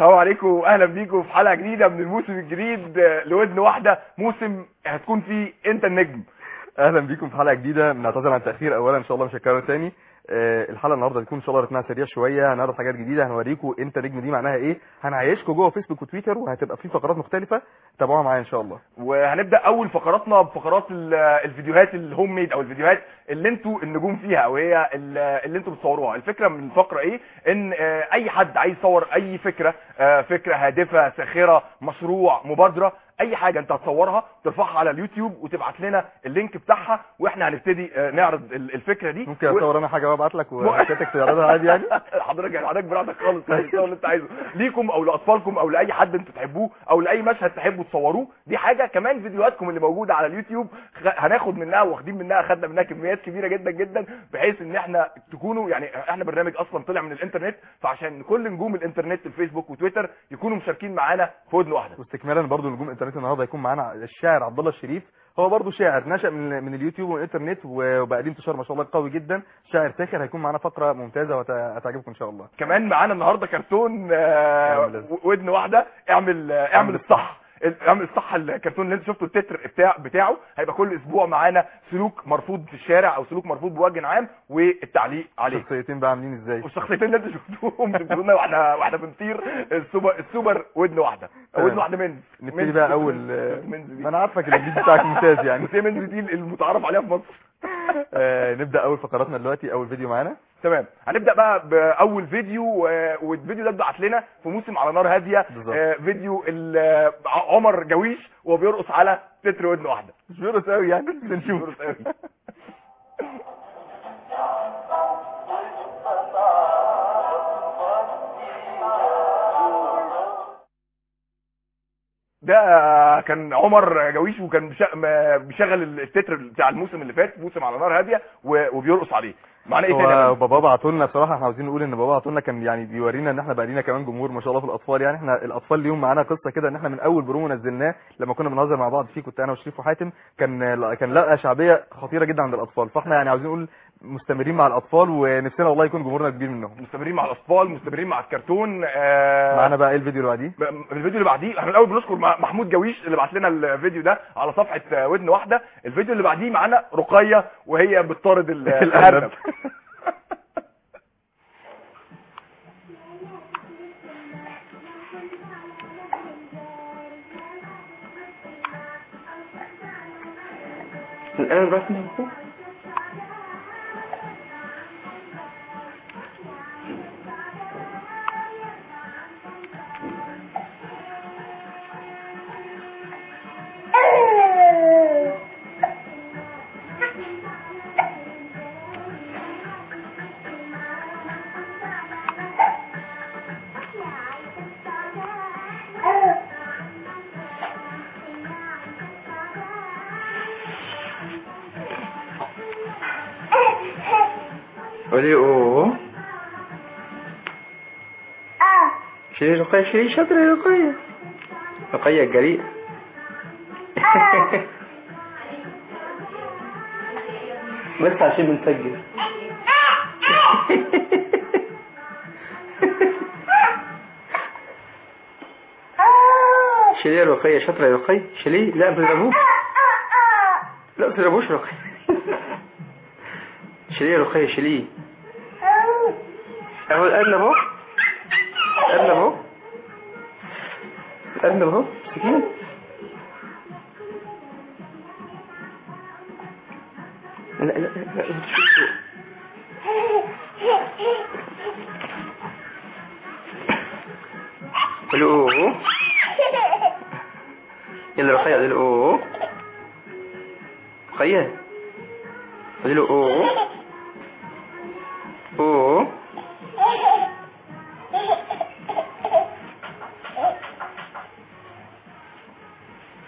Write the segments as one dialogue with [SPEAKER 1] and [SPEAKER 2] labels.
[SPEAKER 1] السلام عليكم واهلا بيكم في حلقه جديده من الموسم الجديد لودن واحده موسم هتكون فيه انت النجم
[SPEAKER 2] اهلا بيكم في حلقه جديده بنعتذر عن التاخير اولا ان شاء الله مش هكرر تاني آه، الحلقه النهارده هتكون ان شاء الله رتمها سريع شويه هنعرض حاجات جديده هنوريكم انت نجم دي معناها ايه هنعيشكم جوه فيسبوك وتويتر وهتبقى في فقرات مختلفه تابعوها معايا ان شاء الله
[SPEAKER 1] وهنبدا اول فقراتنا بفقرات ال- الفيديوهات الهوم ميد او الفيديوهات اللي انتوا النجوم فيها او هي ال- اللي انتوا بتصوروها الفكره من الفقره ايه ان آه، اي حد عايز يصور اي فكره آه، فكره هادفه ساخره مشروع مبادره اي حاجه انت هتصورها ترفعها على اليوتيوب وتبعت لنا اللينك بتاعها واحنا هنبتدي آه، نعرض ال- الفكره دي
[SPEAKER 2] ممكن
[SPEAKER 1] و-
[SPEAKER 2] اصور انا حاجه وابعت لك وحكايتك تعرضها عادي يعني
[SPEAKER 1] حضرتك يعني حضرتك براحتك خالص يعني تصور اللي انت عايزه ليكم او لاطفالكم او لاي حد انتوا تحبوه او لاي مشهد تحبوا تصوروه دي حاجه كمان فيديوهاتكم اللي موجوده على اليوتيوب خ- هناخد منها واخدين منها خدنا منها كميات كبيره جدا جدا بحيث ان احنا تكونوا يعني احنا برنامج اصلا طلع من الانترنت فعشان كل نجوم الانترنت الفيسبوك وتويتر يكونوا مشاركين معانا في ودن واحده
[SPEAKER 2] واستكمالا برضو نجوم الانترنت النهارده هيكون معانا الشاعر عبد الله الشريف هو برضو شاعر نشأ من من اليوتيوب والانترنت وبقى ليه انتشار ما شاء الله قوي جدا شاعر ساخر هيكون معانا فقره ممتازه وهتعجبكم ان شاء الله
[SPEAKER 1] كمان معانا النهارده كرتون آه،
[SPEAKER 2] اعمل
[SPEAKER 1] و- ودن واحده اعمل آه، اعمل الصح اعمل الصح الكرتون اللي انت شفته التتر بتاع بتاعه هيبقى كل اسبوع معانا سلوك مرفوض في الشارع او سلوك مرفوض بوجه عام والتعليق عليه
[SPEAKER 2] الشخصيتين بقى عاملين ازاي
[SPEAKER 1] والشخصيتين اللي انت شفتوهم بتقولوا لنا واحنا واحنا بنطير السوبر السوبر ودن واحده او ودن
[SPEAKER 2] تمام.
[SPEAKER 1] واحده منز
[SPEAKER 2] نبتدي
[SPEAKER 1] منز-
[SPEAKER 2] بقى اول
[SPEAKER 1] منز دي
[SPEAKER 2] ما انا عارفك الانجليزي بتاعك ممتاز يعني
[SPEAKER 1] بس هي منز دي المتعارف عليها في مصر
[SPEAKER 2] آه، نبدا اول فقراتنا دلوقتي اول فيديو معانا
[SPEAKER 1] تمام هنبدا بقى باول فيديو آه، والفيديو ده اتبعت لنا في موسم على نار هاديه
[SPEAKER 2] بالظبط.
[SPEAKER 1] آه، فيديو ال- آه، عمر جويش وهو بيرقص على تتر ودن واحده
[SPEAKER 2] مش بيرقص قوي يعني بنشوف
[SPEAKER 1] بيرقص قوي. ده كان عمر جويش وكان بيش- ما- بيشغل التتر بتاع الموسم اللي فات موسم على نار هاديه و- وبيرقص عليه معناه ايه تاني يا
[SPEAKER 2] هو
[SPEAKER 1] فندم؟
[SPEAKER 2] بابا بعتوا لنا بصراحه احنا عاوزين نقول ان بابا بعتوا لنا كان يعني بيورينا ان احنا بقى لينا كمان جمهور ما شاء الله في الاطفال يعني احنا الاطفال ليهم معانا قصه كده ان احنا من اول برومو نزلناه لما كنا بنهزر مع بعض فيه كنت انا وشريف وحاتم كان كان لقى شعبيه خطيره جدا عند الاطفال فاحنا يعني عاوزين نقول مستمرين مع الاطفال ونفسنا والله يكون جمهورنا كبير منهم
[SPEAKER 1] مستمرين مع الاطفال مستمرين مع الكرتون آه،
[SPEAKER 2] معانا بقى ايه الفيديو اللي بعديه
[SPEAKER 1] ب- الفيديو اللي بعديه احنا الاول بنشكر مع- محمود جويش اللي بعت لنا الفيديو ده على صفحه آه، ودن واحده الفيديو اللي بعديه معانا رقيه وهي بتطارد ال-
[SPEAKER 2] الأرنب.
[SPEAKER 1] الارنب
[SPEAKER 3] الآن راح نمكو قولي اوه شيلي رقية شيلي شاطرة يا رقية رقية الجريئة بس عشان بنسجل شيلي يا رقية شاطرة يا رقية شيلي لا ما تضربوش لا ما تضربوش رقية شيلي يا رقية شيليه اهو الارنب اهو الارنب اهو الارنب اهو سكين لا لا لا لا قولوا اوه يلا رقية قولوا اوه رقية قولوا اوه اوه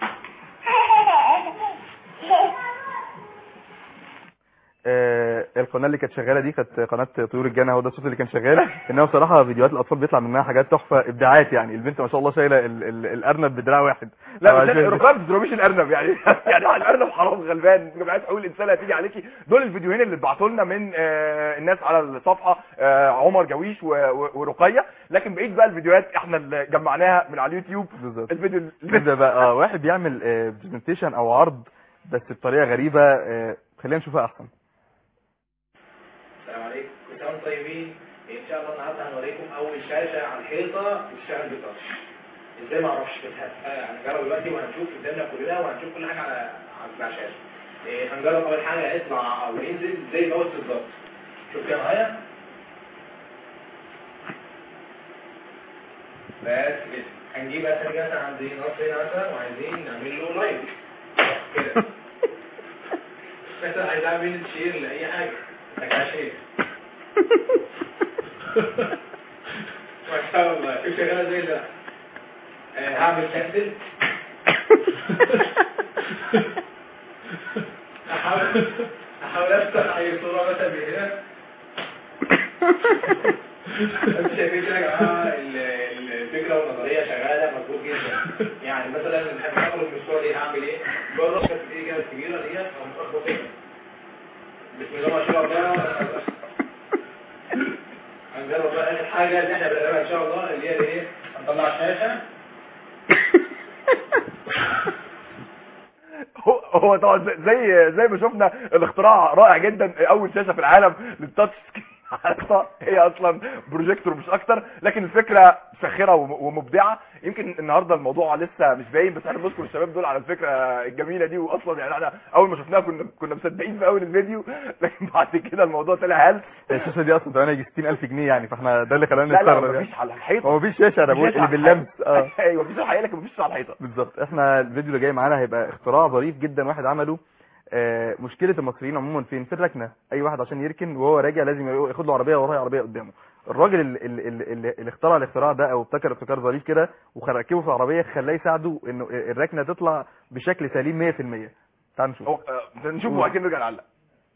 [SPEAKER 2] آه القناه اللي كانت شغاله دي كانت قناه طيور الجنه هو ده الصوت اللي كان شغال انما بصراحه فيديوهات الاطفال بيطلع منها حاجات تحفه ابداعات يعني البنت ما شاء الله شايله ال- ال- الارنب بدراع واحد
[SPEAKER 1] لا
[SPEAKER 2] أو
[SPEAKER 1] بس
[SPEAKER 2] عشان-
[SPEAKER 1] الرقاب ما تضربيش الارنب يعني يعني على الارنب حرام غلبان جمعيه حقوق الانسان هتيجي عليكي دول الفيديوهين اللي اتبعتوا لنا من آه، الناس على الصفحه آه، عمر جويش و- و- ورقيه لكن بقيت بقى الفيديوهات احنا اللي جمعناها من على اليوتيوب
[SPEAKER 2] بالظبط
[SPEAKER 1] الفيديو اللي
[SPEAKER 2] كده بقى اه واحد بيعمل برزنتيشن او عرض بس بطريقه غريبه آه، خلينا نشوفها احسن
[SPEAKER 4] السلام عليكم كل سنه وانتم طيبين ان شاء الله النهارده هنوريكم اول شاشه على الحيطه بتشتغل بتاتش ازاي ما اعرفش بتها- آه، هنجرب دلوقتي وهنشوف قدامنا كلنا وهنشوف كل حاجه على على بتاع الشاشه إيه، هنجرب اول حاجه يطلع او ينزل زي الماوس بالظبط شوف كده معايا بس كده هنجيب مثلا كده مثلا عند نص هنا مثلا وعايزين نعمل له لايك كده مثلا عايز اعمل شير لاي حاجه لكن شير ما شاء الله شوف شغاله زي ده آه، هعمل كنسل احاول احاول افتح اي صوره مثلا من هنا انتوا شايفين كده يا جماعه ال- ال- الفكره والنظريه شغاله مظبوط جدا يعني مثلا بنحب نخرج من الصوره دي هعمل ايه؟ بره كانت ايه كده الكبيره ديت او مخبط هنا بسم الله ما شاء الله هنجرب بقى اخر حاجه اللي احنا بنعملها ان شاء الله اللي هي ايه؟ هنطلع الشاشه
[SPEAKER 1] هو هو طبعا زي- زي زي ما شفنا الاختراع رائع جدا اول شاشه في العالم للتاتش سكرين حلقة هي اصلا بروجيكتور مش اكتر لكن الفكره ساخره وم- ومبدعه يمكن النهارده الموضوع لسه مش باين بس احنا بنشكر الشباب دول على الفكره الجميله دي واصلا يعني احنا اول ما شفناها كنا كنا مصدقين في اول الفيديو لكن بعد كده الموضوع طلع هلس
[SPEAKER 2] الشاشه دي اصلا ثمنها يجي 60000 جنيه يعني فاحنا ده اللي خلانا
[SPEAKER 1] لا لا
[SPEAKER 2] نستغرب يعني.
[SPEAKER 1] مفيش على الحيطه
[SPEAKER 2] هو مفيش شاشه انا بقول
[SPEAKER 1] مفيش
[SPEAKER 2] اللي
[SPEAKER 1] على
[SPEAKER 2] باللمس اه
[SPEAKER 1] الحيطة. ايوه مفيش على الحقيقه لكن مفيش على الحيطه
[SPEAKER 2] بالظبط احنا الفيديو اللي جاي معانا هيبقى اختراع ظريف جدا واحد عمله آه، مشكله المصريين عموما فين في الركنه اي واحد عشان يركن وهو راجع لازم ياخد له عربيه وراها عربيه قدامه الراجل اللي, اللي, اللي, اللي اخترع الاختراع ده او ابتكر ابتكار ظريف كده وركبه في العربيه خلاه يساعده انه الركنه تطلع بشكل سليم 100% تعال نشوف
[SPEAKER 1] هو- آه، نشوف وبعد كده نرجع نعلق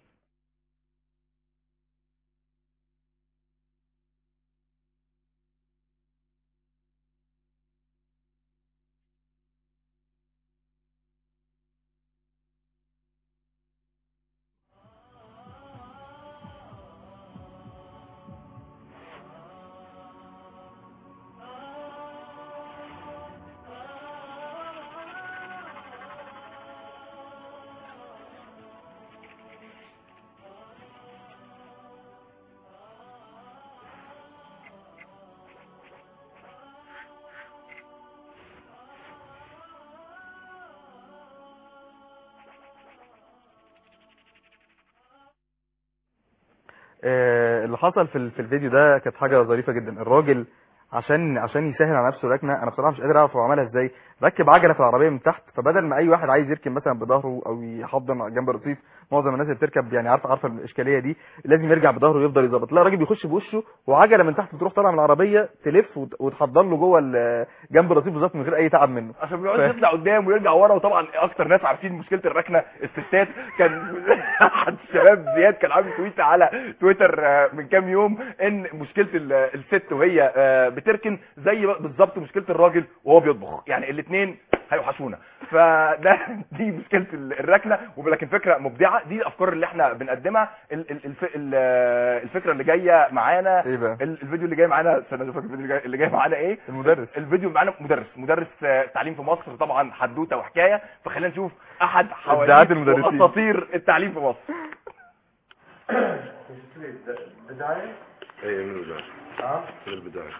[SPEAKER 2] آه، اللي حصل في ال- في الفيديو ده كانت حاجه ظريفه جدا الراجل عشان عشان يسهل على نفسه الركنه انا بصراحه مش قادر اعرف هو عملها ازاي ركب عجله في العربيه من تحت فبدل ما اي واحد عايز يركب مثلا بظهره او يحضن جنب الرصيف معظم الناس اللي بتركب يعني عارفه عارفه الاشكاليه دي لازم يرجع بظهره ويفضل يظبط لا الراجل بيخش بوشه وعجله من تحت بتروح طالعه من العربيه تلف وت- وتحضن له جوه ال- جنب الرصيف بالظبط من غير اي تعب منه
[SPEAKER 1] عشان ما يقعدش يطلع قدام ويرجع ورا وطبعا اكتر ناس عارفين مشكله الركنه الستات كان احد الشباب زياد كان عامل تويت على تويتر آه، من كام يوم ان مشكله ال- الست وهي آه، بتركن زي بالظبط مشكله الراجل وهو بيطبخ يعني الاثنين هيوحشونا فده دي مشكله ال- الركنه ولكن فكره مبدعه دي الافكار اللي احنا بنقدمها ال- ال- الف- ال- الفكره اللي جايه معانا
[SPEAKER 2] ايه بقى
[SPEAKER 1] ال- الفيديو اللي جاي معانا استنى اشوف الفيديو اللي جاي- اللي جاي معانا ايه
[SPEAKER 2] المدرس
[SPEAKER 1] الفيديو معانا مدرس مدرس آه، تعليم في مصر طبعا حدوته وحكايه فخلينا نشوف احد
[SPEAKER 2] إبداعات
[SPEAKER 1] حواديت
[SPEAKER 2] المدرسين.
[SPEAKER 1] واساطير التعليم في مصر
[SPEAKER 5] ايه من البداية اه من البداية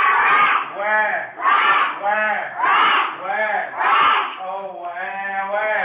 [SPEAKER 4] Oh,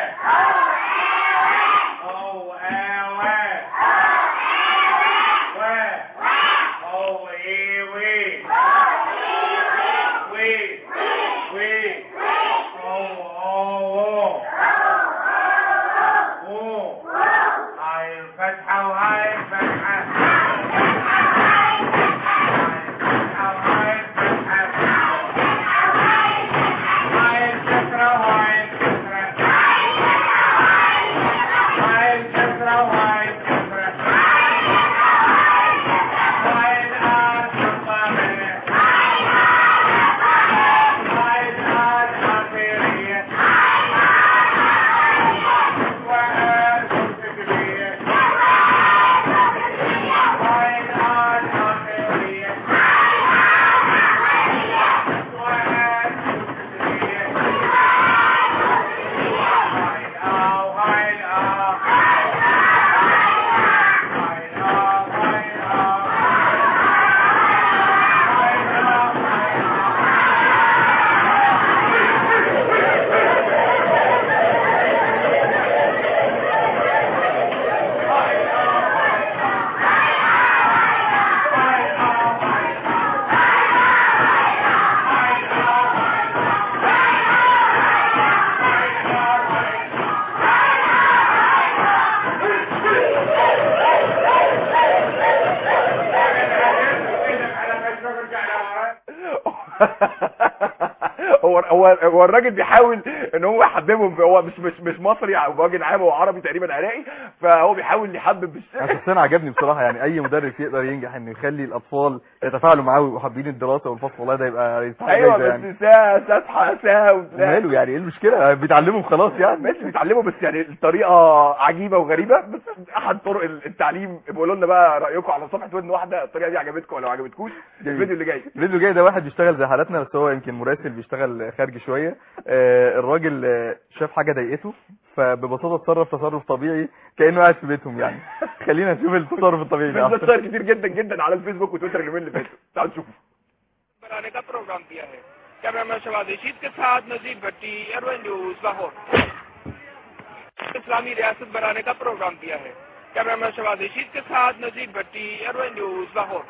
[SPEAKER 1] هو هو الراجل بيحاول ان هو يحببهم هو مش مش مش مصري او راجل عام هو عربي تقريبا عراقي فهو بيحاول يحبب
[SPEAKER 2] انا
[SPEAKER 1] بالشكل
[SPEAKER 2] شخصيا عجبني بصراحه يعني اي مدرس يقدر ينجح انه يخلي الاطفال يتفاعلوا معاه ويبقوا حابين الدراسه والفصل والله ده يبقى يستحق
[SPEAKER 1] ايوه
[SPEAKER 2] جايزة
[SPEAKER 1] بس
[SPEAKER 2] يعني
[SPEAKER 1] ساعة ساعة ساعة وبتاع
[SPEAKER 2] ماله يعني ايه المشكله بيتعلموا خلاص يعني
[SPEAKER 1] ماشي بيتعلموا بس يعني الطريقه عجيبه وغريبه بس احد طرق التعليم بيقولوا لنا بقى رايكم على صفحه ودن واحده الطريقه دي عجبتكم ولا ما عجبتكوش
[SPEAKER 2] جميل.
[SPEAKER 1] الفيديو اللي جاي
[SPEAKER 2] الفيديو جاي ده واحد بيشتغل زي حالاتنا بس هو يمكن مراسل بيشتغل خارجي شويه آه الراجل آه شاف حاجه ضايقته فببساطه اتصرف تصرف طبيعي كانه قاعد في بيتهم يعني خلينا نشوف التصرف الطبيعي ده
[SPEAKER 1] في
[SPEAKER 2] أحسن.
[SPEAKER 1] ظهر كتير جدا جدا على الفيسبوك وتويتر اليومين اللي فاتوا تعالوا نشوفوا
[SPEAKER 6] बनाने का प्रोग्राम किया है कैमरामैन शवाद रशीद के साथ नजीब भट्टी एयरवे न्यूज लाहौर इस्लामी रियासत बनाने का प्रोग्राम किया है कैमरामैन शवाद रशीद के साथ Najeeb Bhatti airway news Lahore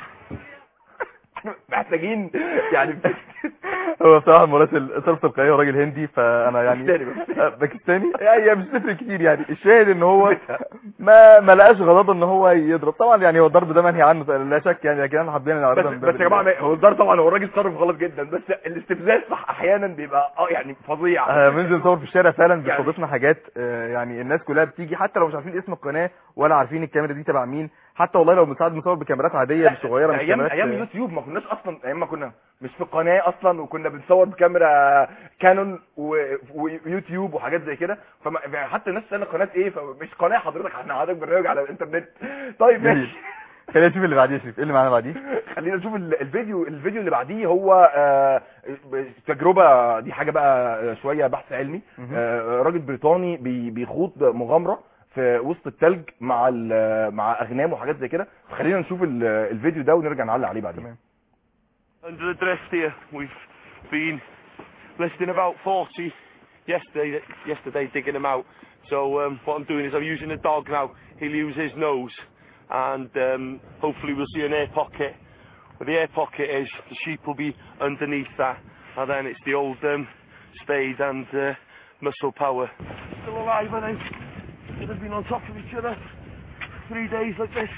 [SPEAKER 1] محتاجين يعني
[SPEAKER 2] هو بصراحه المراسل صرف تلقائيه وراجل هندي فانا يعني
[SPEAKER 1] باكستاني بس.
[SPEAKER 2] آه، باكستاني هي مش تفرق كتير يعني الشاهد ان هو ما ما لقاش غرض ان هو يضرب طبعا يعني هو الضرب ده منهي عنه لا شك يعني لكن احنا حابين نعرضها
[SPEAKER 1] بس
[SPEAKER 2] من باب
[SPEAKER 1] بس يا جماعه
[SPEAKER 2] ال-
[SPEAKER 1] هو الدار طبعا هو الراجل تصرف غلط جدا بس الاستفزاز صح احيانا بيبقى اه يعني فظيع
[SPEAKER 2] آه، بننزل نصور في الشارع فعلا
[SPEAKER 1] يعني-
[SPEAKER 2] بيستضيفنا حاجات آه، يعني الناس كلها بتيجي حتى لو مش عارفين اسم القناه ولا عارفين الكاميرا دي تبع مين حتى والله لو بنساعد نصور بكاميرات عاديه مش صغيره مش
[SPEAKER 1] ايام
[SPEAKER 2] كاميرات
[SPEAKER 1] ايام
[SPEAKER 2] آه،
[SPEAKER 1] يوتيوب ما كناش اصلا ايام ما كنا مش في قناه اصلا وكنا بنصور بكاميرا كانون و- ويوتيوب وحاجات زي كده فما يعني حتى الناس تسالنا قناه ايه فمش قناه حضرتك احنا حضرتك برنامج على الانترنت طيب
[SPEAKER 2] جميل.
[SPEAKER 1] ماشي
[SPEAKER 2] خلينا نشوف اللي بعديه شريف ايه اللي معانا بعديه
[SPEAKER 1] خلينا نشوف ال- الفيديو الفيديو اللي بعديه هو آه، تجربه دي حاجه بقى شويه بحث علمي
[SPEAKER 2] مهم.
[SPEAKER 1] آه، راجل بريطاني بي- بيخوض مغامره في وسط التلج مع ال- مع اغنام وحاجات زي كده خلينا نشوف ال- الفيديو ده ونرجع نعلق عليه بعدين
[SPEAKER 2] تمام
[SPEAKER 7] Under the drift here, we've been listing about 40 yesterday, yesterday digging them out. So um, what I'm doing is I'm using the dog now. He'll use his nose and um, hopefully we'll see an air pocket. Where the air pocket is, the sheep will be underneath that and then it's the old um, spade and uh, muscle power. Still alive I think. Should have been on top of each other three days like this.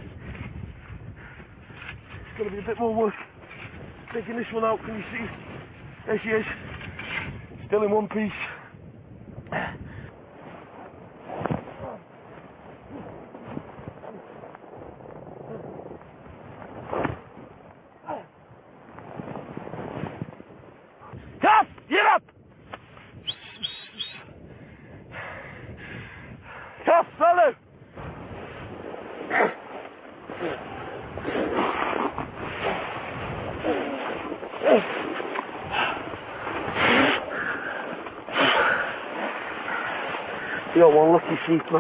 [SPEAKER 7] It's going to be a bit more work taking this one out, can you see? There she is. Still in one piece. Tough! Get up! Tough, fellow! You're one lucky sheep, man.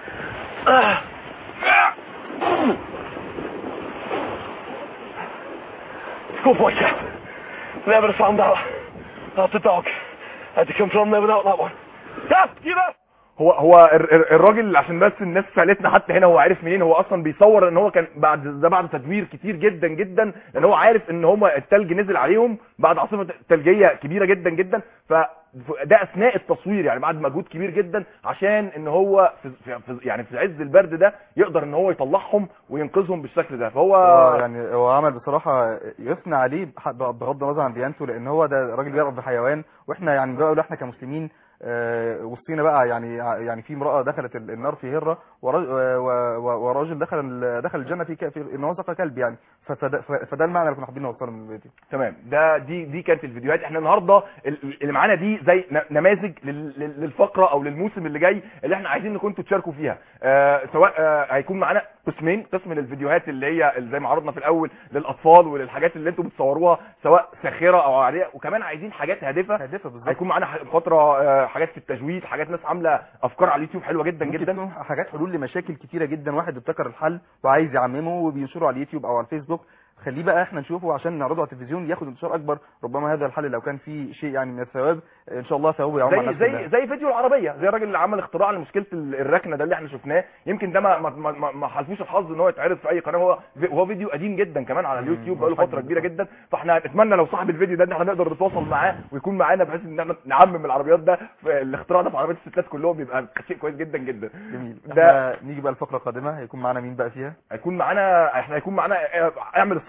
[SPEAKER 7] Good boy, chap. Never have found out. That's the dog. Had to come from there without that one. Chap, get up!
[SPEAKER 1] هو هو ال- ال- الراجل عشان بس الناس سالتنا حتى هنا هو عارف منين هو اصلا بيصور ان هو كان بعد ده بعد تدوير كتير جدا جدا لان هو عارف ان هم التلج نزل عليهم بعد عاصفه ثلجيه كبيره جدا جدا فده اثناء التصوير يعني بعد مجهود كبير جدا عشان ان هو في في في- يعني في عز البرد ده يقدر ان هو يطلعهم وينقذهم بالشكل ده فهو
[SPEAKER 2] هو يعني هو عمل بصراحه يثنى عليه بح- بغض النظر عن ديانته لان هو ده راجل بيرعب بحيوان واحنا يعني بنقول احنا كمسلمين آه، وسطينا بقى يعني يعني في امراه دخلت ال- النار في هره ورج- و- و- وراجل دخل ال- دخل الجنه في ك- في ان هو سقى كلب يعني فده, فده المعنى اللي كنا حابين نوصله من الفيديو
[SPEAKER 1] تمام ده دي دي كانت الفيديوهات احنا النهارده ال- اللي معانا دي زي ن- نماذج لل- لل- للفقره او للموسم اللي جاي اللي احنا عايزين انكم انتوا تشاركوا فيها آه سواء آه هيكون معانا قسمين قسم للفيديوهات اللي هي اللي زي ما عرضنا في الاول للاطفال وللحاجات اللي انتوا بتصوروها سواء ساخره او عاديه وكمان عايزين حاجات هادفه
[SPEAKER 2] هادفه بالظبط
[SPEAKER 1] هيكون معانا ح- فتره آه حاجات في التجويد حاجات ناس عامله افكار على اليوتيوب حلوه جدا
[SPEAKER 2] ممكن
[SPEAKER 1] جدا
[SPEAKER 2] تكون حاجات حلول لمشاكل كتيره جدا واحد ابتكر الحل وعايز يعممه وبينشره على اليوتيوب او على الفيسبوك خليه بقى احنا نشوفه عشان نعرضه على التلفزيون ياخد انتشار اكبر ربما هذا الحل لو كان فيه شيء يعني من الثواب ان شاء الله ثوابه يعم على
[SPEAKER 1] زي
[SPEAKER 2] الناس
[SPEAKER 1] زي
[SPEAKER 2] كلها.
[SPEAKER 1] زي فيديو العربيه زي الراجل اللي عمل اختراع لمشكله ال- الركنه ده اللي احنا شفناه يمكن ده ما ما ما- ما, ما حالفوش الحظ ان هو يتعرض في اي قناه هو في- هو فيديو قديم جدا كمان على
[SPEAKER 2] مم،
[SPEAKER 1] اليوتيوب بقاله
[SPEAKER 2] حجم
[SPEAKER 1] فتره كبيره
[SPEAKER 2] بالظبط.
[SPEAKER 1] جدا فاحنا نتمنى لو صاحب الفيديو ده ان احنا نقدر نتواصل معاه ويكون معانا بحيث ان احنا نعمم العربيات ده في الاختراع ده في عربيات الستات كلهم بيبقى شيء كويس جدا جدا
[SPEAKER 2] جميل
[SPEAKER 1] ده
[SPEAKER 2] احنا نيجي بقى الفقره القادمه هيكون معانا مين بقى فيها
[SPEAKER 1] هيكون معانا احنا هيكون معانا اه، اعمل الصح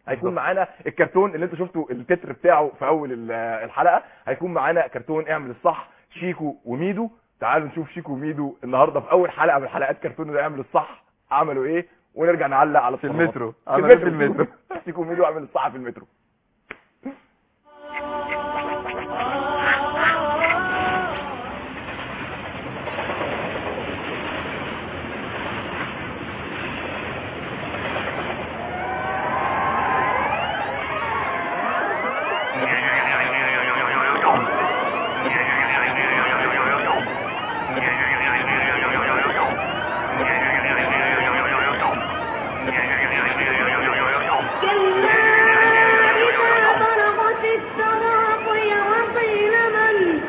[SPEAKER 1] هيكون معانا الكرتون اللي انتوا شفتوا التتر بتاعه في اول ال- الحلقه هيكون معانا كرتون اعمل الصح شيكو وميدو تعالوا نشوف شيكو وميدو النهارده في اول حلقه من حلقات كرتون اعمل الصح عملوا ايه ونرجع نعلق على
[SPEAKER 2] في
[SPEAKER 1] الصدمات.
[SPEAKER 2] المترو
[SPEAKER 1] في
[SPEAKER 2] عملوا
[SPEAKER 1] المترو
[SPEAKER 2] في المترو
[SPEAKER 1] شيكو وميدو اعمل الصح في المترو
[SPEAKER 8] كلا إذا بلغت التراقي وقيل من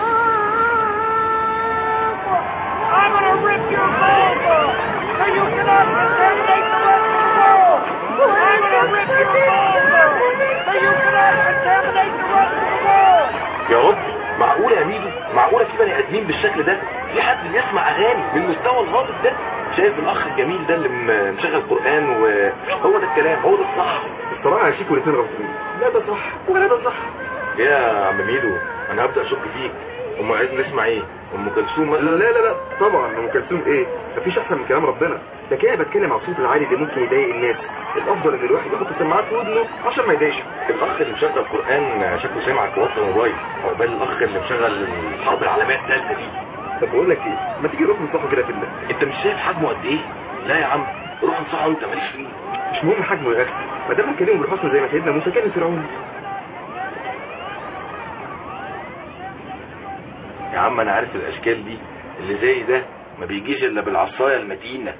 [SPEAKER 8] راق I'm gonna rip your balls off so you cannot contaminate the rest of the world. I'm gonna rip your balls off so you cannot contaminate the rest of the world.
[SPEAKER 9] يا رب معقولة يا ميدو معقولة في بني ادمين بالشكل ده في حد بيسمع اغاني بالمستوى الهابط ده شايف الاخ الجميل ده اللي م- مشغل قرآن وهو ده الكلام هو ده الصح الصراحة يا شيكو الاثنين غلطانين لا ده صح ولا ده صح يا عم ميدو انا هبدأ اشك فيك هم عايزين نسمع ايه ام كلثوم مثلا لا لا لا طبعا ام كلثوم ايه مفيش احسن من كلام ربنا ده كده بتكلم على الصوت العالي اللي ممكن يضايق الناس الافضل ان الواحد يحط السماعات في ودنه عشان ما يضايقش الاخ اللي مشغل قران شكله سامعك وطى موبايل عقبال الاخ اللي مشغل الحرب العالميه الثالثه دي طب بقول لك ايه ما تيجي نروح ننصحه كده في الله انت مش شايف حجمه قد ايه لا يا عم روح انصحه انت ماليش فيه مش مهم حجمه يا اخي ما دام هنكلمه بالحسنى زي ما سيدنا موسى كان فرعون يا عم انا عارف الاشكال دي اللي زي ده ما بيجيش الا بالعصايه المتينه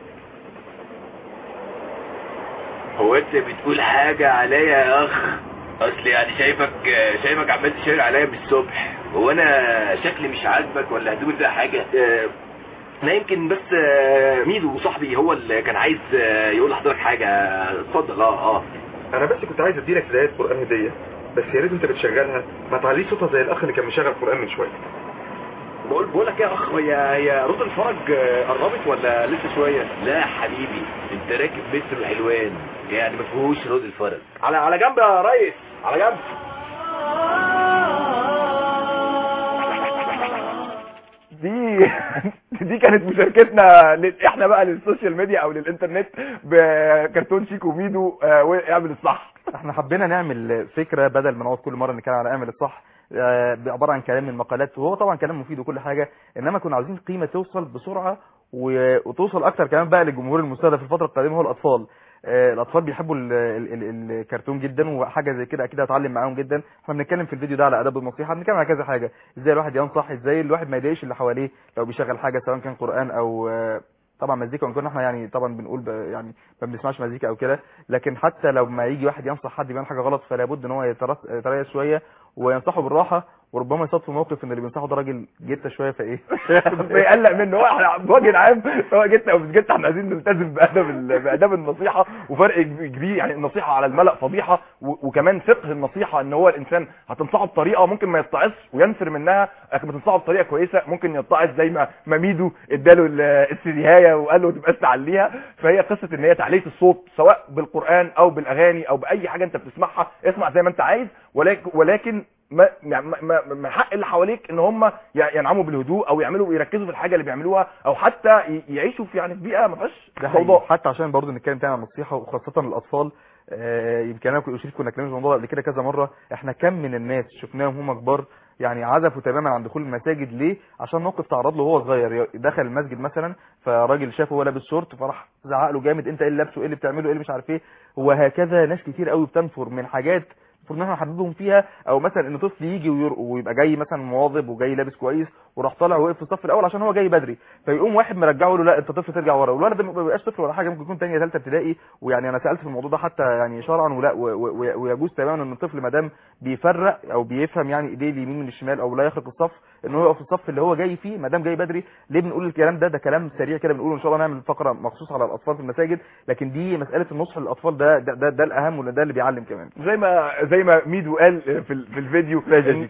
[SPEAKER 9] هو انت بتقول حاجه عليا يا اخ اصل يعني شايفك شايفك عمال تشاور عليا من الصبح هو انا شكلي مش عاجبك ولا هدومي فيها حاجه آه، لا يمكن بس آه، ميدو صاحبي هو اللي كان عايز آه، يقول لحضرتك حاجه اتفضل اه اه انا بس كنت عايز اديلك بدايه قران هديه بس يا ريت انت بتشغلها ما تعليش صوتها زي الاخ اللي كان مشغل قران من شويه بقول بقول لك يا اخ هي هي رد الفرج آه، قربت ولا لسه شويه لا يا حبيبي انت راكب متر الحلوان يعني ما فيهوش رد الفرج على على جنب يا ريس على جنب
[SPEAKER 1] دي دي كانت مشاركتنا لل- احنا بقى للسوشيال ميديا او للانترنت بكرتون شيكو وميدو آه، واعمل الصح
[SPEAKER 2] احنا حبينا نعمل فكره بدل ما نقعد كل مره نتكلم على اعمل الصح آه، عباره عن كلام من مقالات وهو طبعا كلام مفيد وكل حاجه انما كنا عاوزين قيمه توصل بسرعه و- وتوصل اكتر كمان بقى للجمهور المستهدف في الفتره القادمه هو الاطفال آه، الاطفال بيحبوا ال- ال- ال- الكرتون جدا وحاجه زي كده اكيد هتعلم معاهم جدا احنا بنتكلم في الفيديو ده على اداب النصيحه بنتكلم على كذا حاجه ازاي الواحد ينصح ازاي الواحد ما يضايقش اللي حواليه لو بيشغل حاجه سواء كان قران او آه، طبعا مزيكا وان كنا احنا يعني طبعا بنقول ب- يعني ما بنسمعش مزيكا او كده لكن حتى لو ما يجي واحد ينصح حد بيعمل حاجه غلط فلا بد ان هو يترس- يتريث شويه وينصحه بالراحه وربما يصادف في موقف ان اللي بينصحه ده راجل جته شويه فايه
[SPEAKER 1] بيقلق منه هو احنا بوجه عام سواء جت او مش جت احنا عايزين نلتزم بادب ال- باداب النصيحه وفرق كبير يعني النصيحه على الملأ فضيحه و- وكمان فقه النصيحه ان هو الانسان هتنصحه بطريقه ممكن ما يتعظش وينفر منها لكن بتنصحه بطريقه كويسه ممكن يتعظ زي ما ما ميدو اداله ال- السيديهايه وقال له ما تبقاش تعليها فهي قصه ان هي تعليه الصوت سواء بالقران او بالاغاني او باي حاجه انت بتسمعها اسمع زي ما انت عايز ولكن ولكن ما ما ما ما حق اللي حواليك ان هم ينعموا بالهدوء او يعملوا يركزوا في الحاجه اللي بيعملوها او حتى ي- يعيشوا في يعني في بيئه ما فيهاش
[SPEAKER 2] ده حقيقي.
[SPEAKER 1] ضوضاء
[SPEAKER 2] حتى عشان برضه نتكلم تاني عن النصيحه وخاصه الاطفال آه، يمكن انا كنت شريف كنا اتكلمنا في الموضوع ده قبل كده كذا مره احنا كم من الناس شفناهم هم كبار يعني عزفوا تماما عن دخول المساجد ليه عشان موقف تعرض له وهو صغير دخل المسجد مثلا فراجل شافه هو لابس شورت فراح زعق له جامد انت ايه اللي لابسه ايه اللي بتعمله ايه اللي مش عارف ايه وهكذا ناس كتير قوي بتنفر من حاجات المفروض ان احنا نحببهم فيها او مثلا ان طفل يجي وير- ويبقى جاي مثلا مواظب وجاي لابس كويس وراح طالع وقف في الصف الاول عشان هو جاي بدري فيقوم واحد مرجعه يقول له لا انت طفل ترجع ورا والولد ده ما بيبقاش طفل ولا حاجه ممكن يكون ثانيه ثالثه ابتدائي ويعني انا سالت في الموضوع ده حتى يعني شرعا ولا و- و- و- ويجوز تماما ان الطفل ما دام بيفرق او بيفهم يعني ايديه اليمين من الشمال او لا يخرق الصف ان هو يقف في الصف اللي هو جاي فيه ما دام جاي بدري ليه بنقول الكلام ده ده كلام سريع كده بنقوله ان شاء الله نعمل فقره مخصوص على الاطفال في المساجد لكن دي مساله النصح للاطفال ده ده, ده, ده الاهم وده ده اللي بيعلم كمان
[SPEAKER 1] زي ما زي ما ميدو قال في ال- في الفيديو ان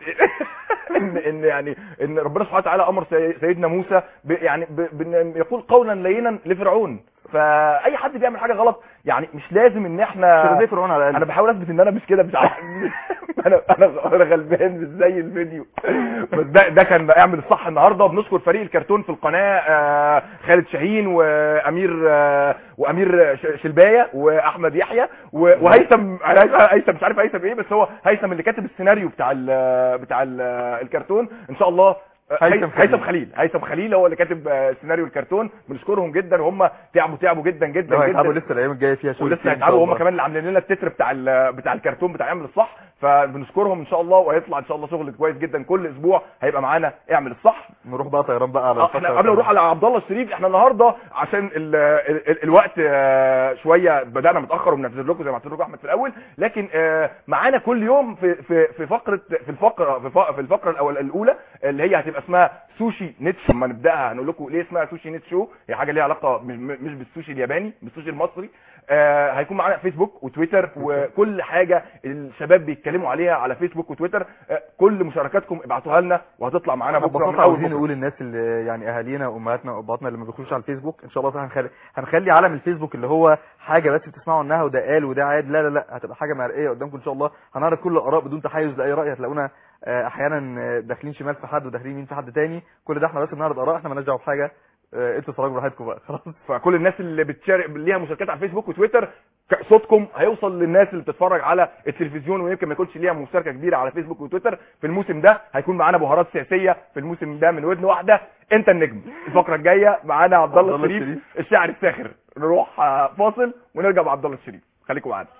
[SPEAKER 1] ان, إن يعني ان ربنا سبحانه وتعالى امر سي- سيدنا موسى ب يعني ب بن- يقول قولا لينا لفرعون فاي حد بيعمل حاجه غلط يعني مش لازم ان احنا
[SPEAKER 2] مش زي فرعون على
[SPEAKER 1] انا
[SPEAKER 2] الاقل
[SPEAKER 1] بحاول اثبت ان انا مش كده مش عارف انا انا انا غلبان مش زي الفيديو بس ده ده كان اعمل الصح النهارده بنشكر فريق الكرتون في القناه آه، خالد شاهين وامير آه، وامير ش- شلبايه واحمد يحيى و- وهيثم هيثم مش عارف هيثم ايه بس هو هيثم اللي كاتب السيناريو بتاع ال بتاع ال الكرتون ان شاء الله
[SPEAKER 2] هيثم خليل.
[SPEAKER 1] هيثم خليل هيثم خليل هو اللي كاتب آه، سيناريو الكرتون بنشكرهم جدا وهم تعبوا تعبوا جدا جدا
[SPEAKER 2] لو
[SPEAKER 1] جدا
[SPEAKER 2] هيتعبوا لسه الايام الجايه فيها شغل
[SPEAKER 1] ولسه
[SPEAKER 2] كتير إن شاء
[SPEAKER 1] هيتعبوا هم
[SPEAKER 2] الله.
[SPEAKER 1] كمان اللي عاملين لنا التتر بتاع ال- بتاع الكرتون بتاع اعمل الصح فبنشكرهم ان شاء الله وهيطلع ان شاء الله شغل كويس جدا كل اسبوع هيبقى معانا اعمل الصح
[SPEAKER 2] نروح بقى طيران بقى على
[SPEAKER 1] آه،
[SPEAKER 2] الفترة
[SPEAKER 1] احنا قبل ما نروح على عبد الله الشريف احنا النهارده عشان ال ال ال الوقت آه، شويه بدانا متاخر وبنعتذر لكم زي ما اعتذر لكم احمد في الاول لكن آه، معانا كل يوم في في في فقره في الفقره في ف- في الفقره الاول الاولى اللي هي هتبقى اسمها سوشي نيتشو لما نبداها هنقول لكم ليه اسمها سوشي نيتشو هي حاجه ليها علاقه مش مش بالسوشي الياباني بالسوشي المصري آه، هيكون معانا فيسبوك وتويتر وكل حاجه الشباب بيتكلموا عليها على فيسبوك وتويتر آه، كل مشاركاتكم ابعتوها لنا وهتطلع معانا
[SPEAKER 2] احنا
[SPEAKER 1] بكره من
[SPEAKER 2] ببساطه
[SPEAKER 1] اول
[SPEAKER 2] عاوزين
[SPEAKER 1] بكرة.
[SPEAKER 2] نقول للناس اللي يعني اهالينا وامهاتنا وابهاتنا اللي ما بيخشوش على الفيسبوك ان شاء الله هنخلي هنخلي عالم الفيسبوك اللي هو حاجه بس بتسمعوا عنها وده قال وده عاد لا لا لا هتبقى حاجه مرئيه قدامكم ان شاء الله هنعرض كل الاراء بدون تحيز لاي راي هتلاقونا آه، احيانا آه، داخلين شمال في حد وداخلين يمين في حد تاني كل ده احنا بس بنعرض اراء احنا مالناش دعوه بحاجه آه، انتوا اتفرجوا براحتكم بقى خلاص
[SPEAKER 1] فكل الناس اللي بتشارك ليها مشاركات على الفيسبوك وتويتر ك- صوتكم هيوصل للناس اللي بتتفرج على التلفزيون ويمكن ما يكونش ليها مشاركه كبيره على فيسبوك وتويتر في الموسم ده هيكون معانا بهارات سياسيه في الموسم ده من ودن واحده انت النجم الفقره الجايه معانا عبد الله
[SPEAKER 2] عبد الله
[SPEAKER 1] الشريف
[SPEAKER 2] الشريف.
[SPEAKER 1] الشاعر الساخر نروح آه، فاصل ونرجع مع عبد الله الشريف خليكم معانا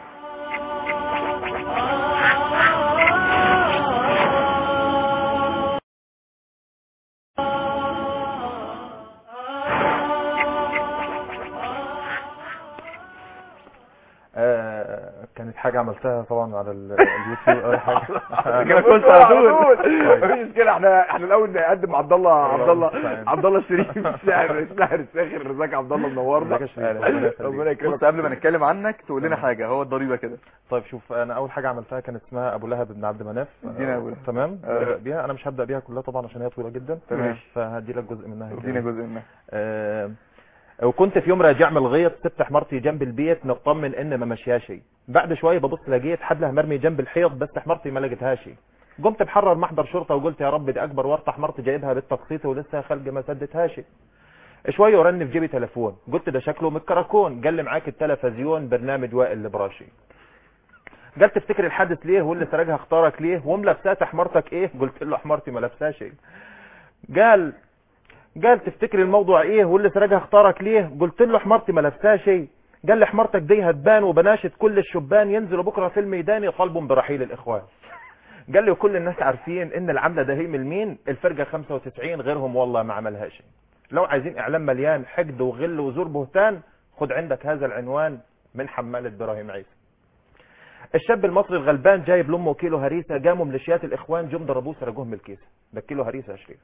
[SPEAKER 10] آه، كانت حاجة عملتها طبعا على ال- اليوتيوب أو حاجة
[SPEAKER 1] كده كنت على طول مفيش مشكله احنا احنا الاول نقدم عبد الله عبد الله
[SPEAKER 10] المستعان.
[SPEAKER 1] عبد الله الشريف الشاعر الشاعر الساخر ازيك يا عبد الله منورنا
[SPEAKER 10] ازيك يا شريف؟ ربنا يخليك.
[SPEAKER 1] ربنا يكرمك
[SPEAKER 2] بص قبل ما نتكلم عنك تقول لنا حاجه هو الضريبه كده
[SPEAKER 10] طيب شوف انا اول حاجة عملتها كانت اسمها ابو لهب بن عبد مناف
[SPEAKER 2] ادينا
[SPEAKER 10] آه،
[SPEAKER 2] أبو لهب.
[SPEAKER 10] تمام
[SPEAKER 2] آه.
[SPEAKER 10] نبدأ بيها انا مش هبدأ بيها كلها طبعا عشان هي طويلة جدا
[SPEAKER 2] تمام.
[SPEAKER 10] فهدي لك جزء منها
[SPEAKER 2] ادينا جزء منها
[SPEAKER 10] آه، وكنت في يوم راجع من الغيط سبت حمارتي جنب البيت نطمن ان ما مشياش بعد شويه ببص لقيت حبلها مرمي جنب الحيط بس حمارتي ما لقيتهاش قمت بحرر محضر شرطه وقلت يا رب دي اكبر ورطه حمارتي جايبها بالتقسيط ولسه خلق ما سدتهاش شويه ورن في جيبي تليفون قلت ده شكله من الكراكون قال لي معاك التلفزيون برنامج وائل البراشي قال تفتكر الحادث ليه واللي سرقها اختارك ليه وملبسات حمارتك ايه قلت له حمارتي ما لابساش قال قال تفتكر الموضوع ايه واللي سرقها اختارك ليه قلت له حمارتي ما لابساش شيء قال لي حمارتك دي هتبان وبناشد كل الشبان ينزلوا بكره في الميدان يطالبوا برحيل الاخوان قال لي وكل الناس عارفين ان العمله ده هي من مين الفرقه 95 غيرهم والله ما عملها شيء لو عايزين اعلام مليان حقد وغل وزور بهتان خد عندك هذا العنوان من حماله ابراهيم عيسى الشاب المصري الغلبان جايب لامه كيلو هريسه قاموا ميليشيات الاخوان جم ضربوه سرقوه من الكيسه ده كيلو هريسه 20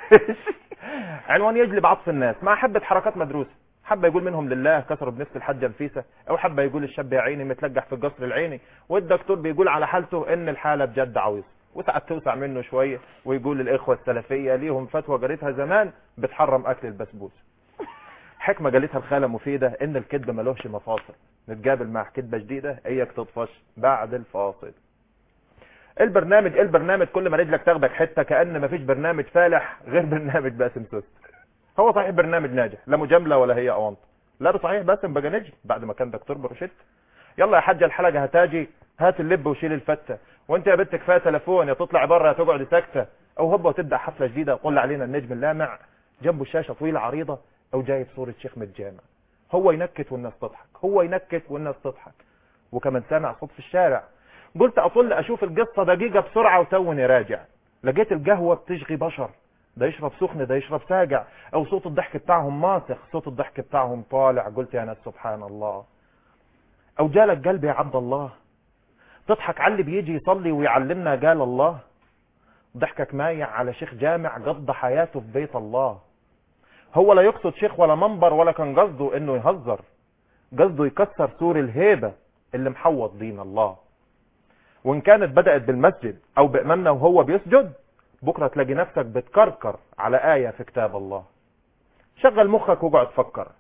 [SPEAKER 10] عنوان يجلب عطف الناس مع حبة حركات مدروسة حبة يقول منهم لله كسروا بنفس الحجة نفيسة او حبة يقول الشاب يا عيني متلجح في القصر العيني والدكتور بيقول على حالته ان الحالة بجد عويصة وساعات توسع منه شوية ويقول الاخوة السلفية ليهم فتوى قريتها زمان بتحرم اكل البسبوس حكمة قالتها الخالة مفيدة ان الكذب ملوش مفاصل نتقابل مع كذبة جديدة اياك تطفش بعد الفاصل البرنامج البرنامج كل ما رجلك تاخدك حته كان مفيش برنامج فالح غير برنامج باسم سوست هو صحيح برنامج ناجح لا مجامله ولا هي اونط لا بصحيح باسم بقى نجم بعد ما كان دكتور بروشيت يلا يا حاجه الحلقه هتاجي هات اللب وشيل الفته وانت يا بنت كفايه تليفون يا تطلع بره يا تقعد ساكته او هوبا وتبدا حفله جديده وقول علينا النجم اللامع جنبه الشاشه طويله عريضه او جايب صوره شيخ من الجامع هو ينكت والناس تضحك هو ينكت والناس تضحك وكمان سامع صوت في الشارع قلت اطل اشوف القصة دقيقة بسرعة وتوني راجع لقيت القهوة بتشغي بشر ده يشرب سخن ده يشرب ساقع او صوت الضحك بتاعهم ماسخ صوت الضحك بتاعهم طالع قلت يا ناس سبحان الله او جالك قلبي يا عبد الله تضحك على اللي بيجي يصلي ويعلمنا قال الله ضحكك مايع على شيخ جامع قضى حياته في بيت الله هو لا يقصد شيخ ولا منبر ولا كان قصده انه يهزر قصده يكسر سور الهيبة اللي محوط دين الله وان كانت بدأت بالمسجد او بإمامنا وهو بيسجد بكرة تلاقي نفسك بتكركر على آية في كتاب الله شغل مخك واقعد فكر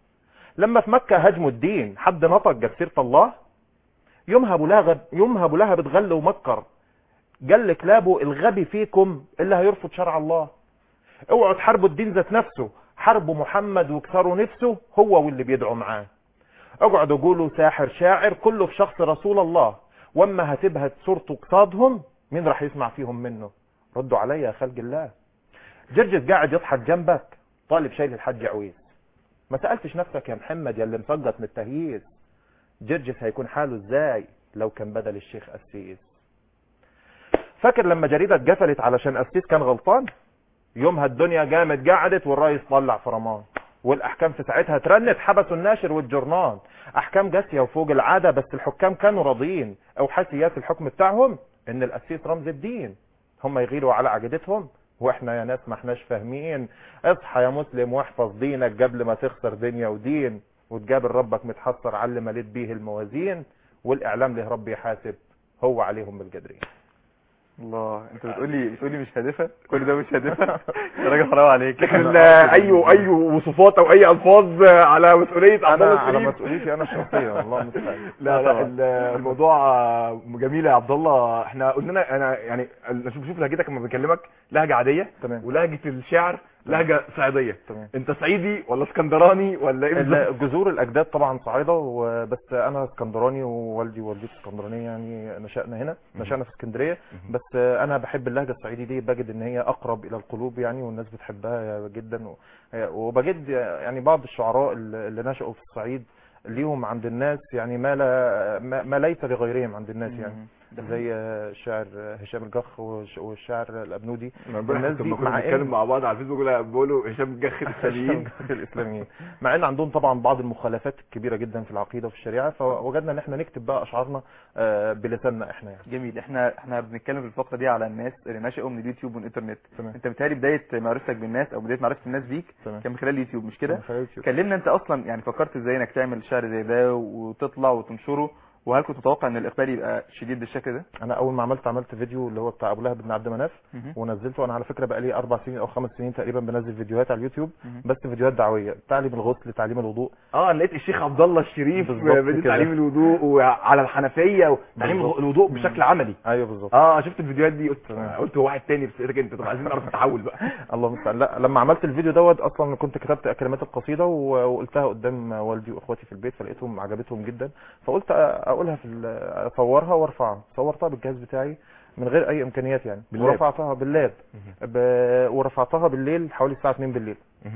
[SPEAKER 10] لما في مكة هاجموا الدين حد نطق جاب سيرة الله يومها ابو لهب يومها ابو لهب اتغل ومكر قال لكلابه الغبي فيكم اللي هيرفض شرع الله اوعوا تحاربوا الدين ذات نفسه حاربوا محمد واكسروا نفسه هو واللي بيدعوا معاه اقعدوا قولوا ساحر شاعر كله في شخص رسول الله واما هتبهت صورته قصادهم مين راح يسمع فيهم منه ردوا عليا يا خلق الله جرجس قاعد يضحك جنبك طالب شايل الحج عويس ما سألتش نفسك يا محمد يا اللي مسقط من التهييس جرجس هيكون حاله ازاي لو كان بدل الشيخ قسيس فاكر لما جريدة اتقفلت علشان قسيس كان غلطان يومها الدنيا قامت قعدت والرئيس طلع فرمان والاحكام في ساعتها ترنت حبسوا الناشر والجورنال احكام قاسيه وفوق العاده بس الحكام كانوا راضيين او حسيات الحكم بتاعهم ان القسيس رمز الدين هم يغيروا على عقيدتهم واحنا يا ناس ما احناش فاهمين اصحى يا مسلم واحفظ دينك قبل ما تخسر دنيا ودين وتقابل ربك متحسر على اللي مليت بيه الموازين والاعلام له ربي يحاسب هو عليهم بالقدرين
[SPEAKER 2] الله انت بتقولي بتقولي مش هادفه كل ده مش هادفه يا راجل حرام عليك
[SPEAKER 1] لكن آه، اي اي وصفات او اي الفاظ آه، على مسؤوليه عبد
[SPEAKER 10] انا
[SPEAKER 1] الله
[SPEAKER 10] على
[SPEAKER 1] الشريف
[SPEAKER 10] مسؤوليتي انا الشخصيه والله المستعان
[SPEAKER 1] لا لا ال- الموضوع آه، جميل يا عبد الله احنا قلنا لنا- انا يعني اشوف شوف لهجتك لما بكلمك لهجه عاديه
[SPEAKER 10] تمام
[SPEAKER 1] ولهجه الشعر لهجه صعيديه
[SPEAKER 10] تمام
[SPEAKER 1] انت صعيدي ولا اسكندراني ولا ايه بالظبط؟
[SPEAKER 10] ال- جذور الاجداد طبعا صعيده وبس انا اسكندراني ووالدي ووالدتي اسكندرانيه يعني نشأنا هنا نشأنا في اسكندريه بس انا بحب اللهجه الصعيدي دي بجد ان هي اقرب الى القلوب يعني والناس بتحبها جدا و- وبجد يعني بعض الشعراء اللي اللي نشأوا في الصعيد ليهم عند الناس يعني ما لا ما ما ليس لغيرهم عند الناس يعني زي الشاعر هشام الجخ والش- والشاعر الابنودي الناس دي
[SPEAKER 1] لما كنا
[SPEAKER 10] مع
[SPEAKER 1] بنتكلم
[SPEAKER 10] إن-
[SPEAKER 1] مع بعض على الفيسبوك بيقولوا- بيقولوا هشام جخ الساميين
[SPEAKER 10] الاسلاميين مع ان عندهم طبعا بعض المخالفات الكبيره جدا في العقيده وفي الشريعه فوجدنا ان احنا نكتب بقى اشعارنا آه، بلساننا احنا يعني
[SPEAKER 2] جميل احنا احنا بنتكلم في الفقره دي على الناس اللي نشأوا من اليوتيوب والانترنت
[SPEAKER 10] تمام
[SPEAKER 2] انت بتهيألي بدايه معرفتك بالناس او بدايه معرفه الناس بيك
[SPEAKER 10] تمام
[SPEAKER 2] كان من خلال اليوتيوب مش كده
[SPEAKER 10] من خلال اليوتيوب.
[SPEAKER 2] كلمنا انت اصلا يعني فكرت ازاي انك تعمل شعر زي ده وتطلع وتنشره وهل كنت متوقع ان الاقبال يبقى شديد بالشكل ده
[SPEAKER 10] انا اول ما عملت عملت فيديو اللي هو بتاع ابو لهب بن عبد مناف
[SPEAKER 2] مهم.
[SPEAKER 10] ونزلته انا على فكره بقى لي اربع سنين او خمس سنين تقريبا بنزل فيديوهات على اليوتيوب
[SPEAKER 2] مهم.
[SPEAKER 10] بس فيديوهات دعويه تعليم الغسل تعليم الوضوء
[SPEAKER 1] اه انا لقيت الشيخ عبد الله الشريف
[SPEAKER 10] بالظبط
[SPEAKER 1] بدأ
[SPEAKER 10] كده.
[SPEAKER 1] تعليم الوضوء وعلى الحنفيه وتعليم
[SPEAKER 10] بالظبط.
[SPEAKER 1] الوضوء بشكل عملي
[SPEAKER 10] ايوه بالظبط
[SPEAKER 1] اه شفت الفيديوهات دي قلت
[SPEAKER 10] تمام.
[SPEAKER 1] قلت هو واحد تاني بس انت طب عايزين نعرف التحول بقى
[SPEAKER 10] الله المستعان لا لما عملت الفيديو دوت اصلا كنت كتبت كلمات القصيده و- وقلتها قدام والدي واخواتي في البيت فلقيتهم عجبتهم جدا فقلت أ- اقولها في ال- اصورها وارفعها صورتها بالجهاز بتاعي من غير اي امكانيات يعني
[SPEAKER 1] باللاب.
[SPEAKER 10] ورفعتها باللاب ب... ورفعتها بالليل حوالي الساعه 2 بالليل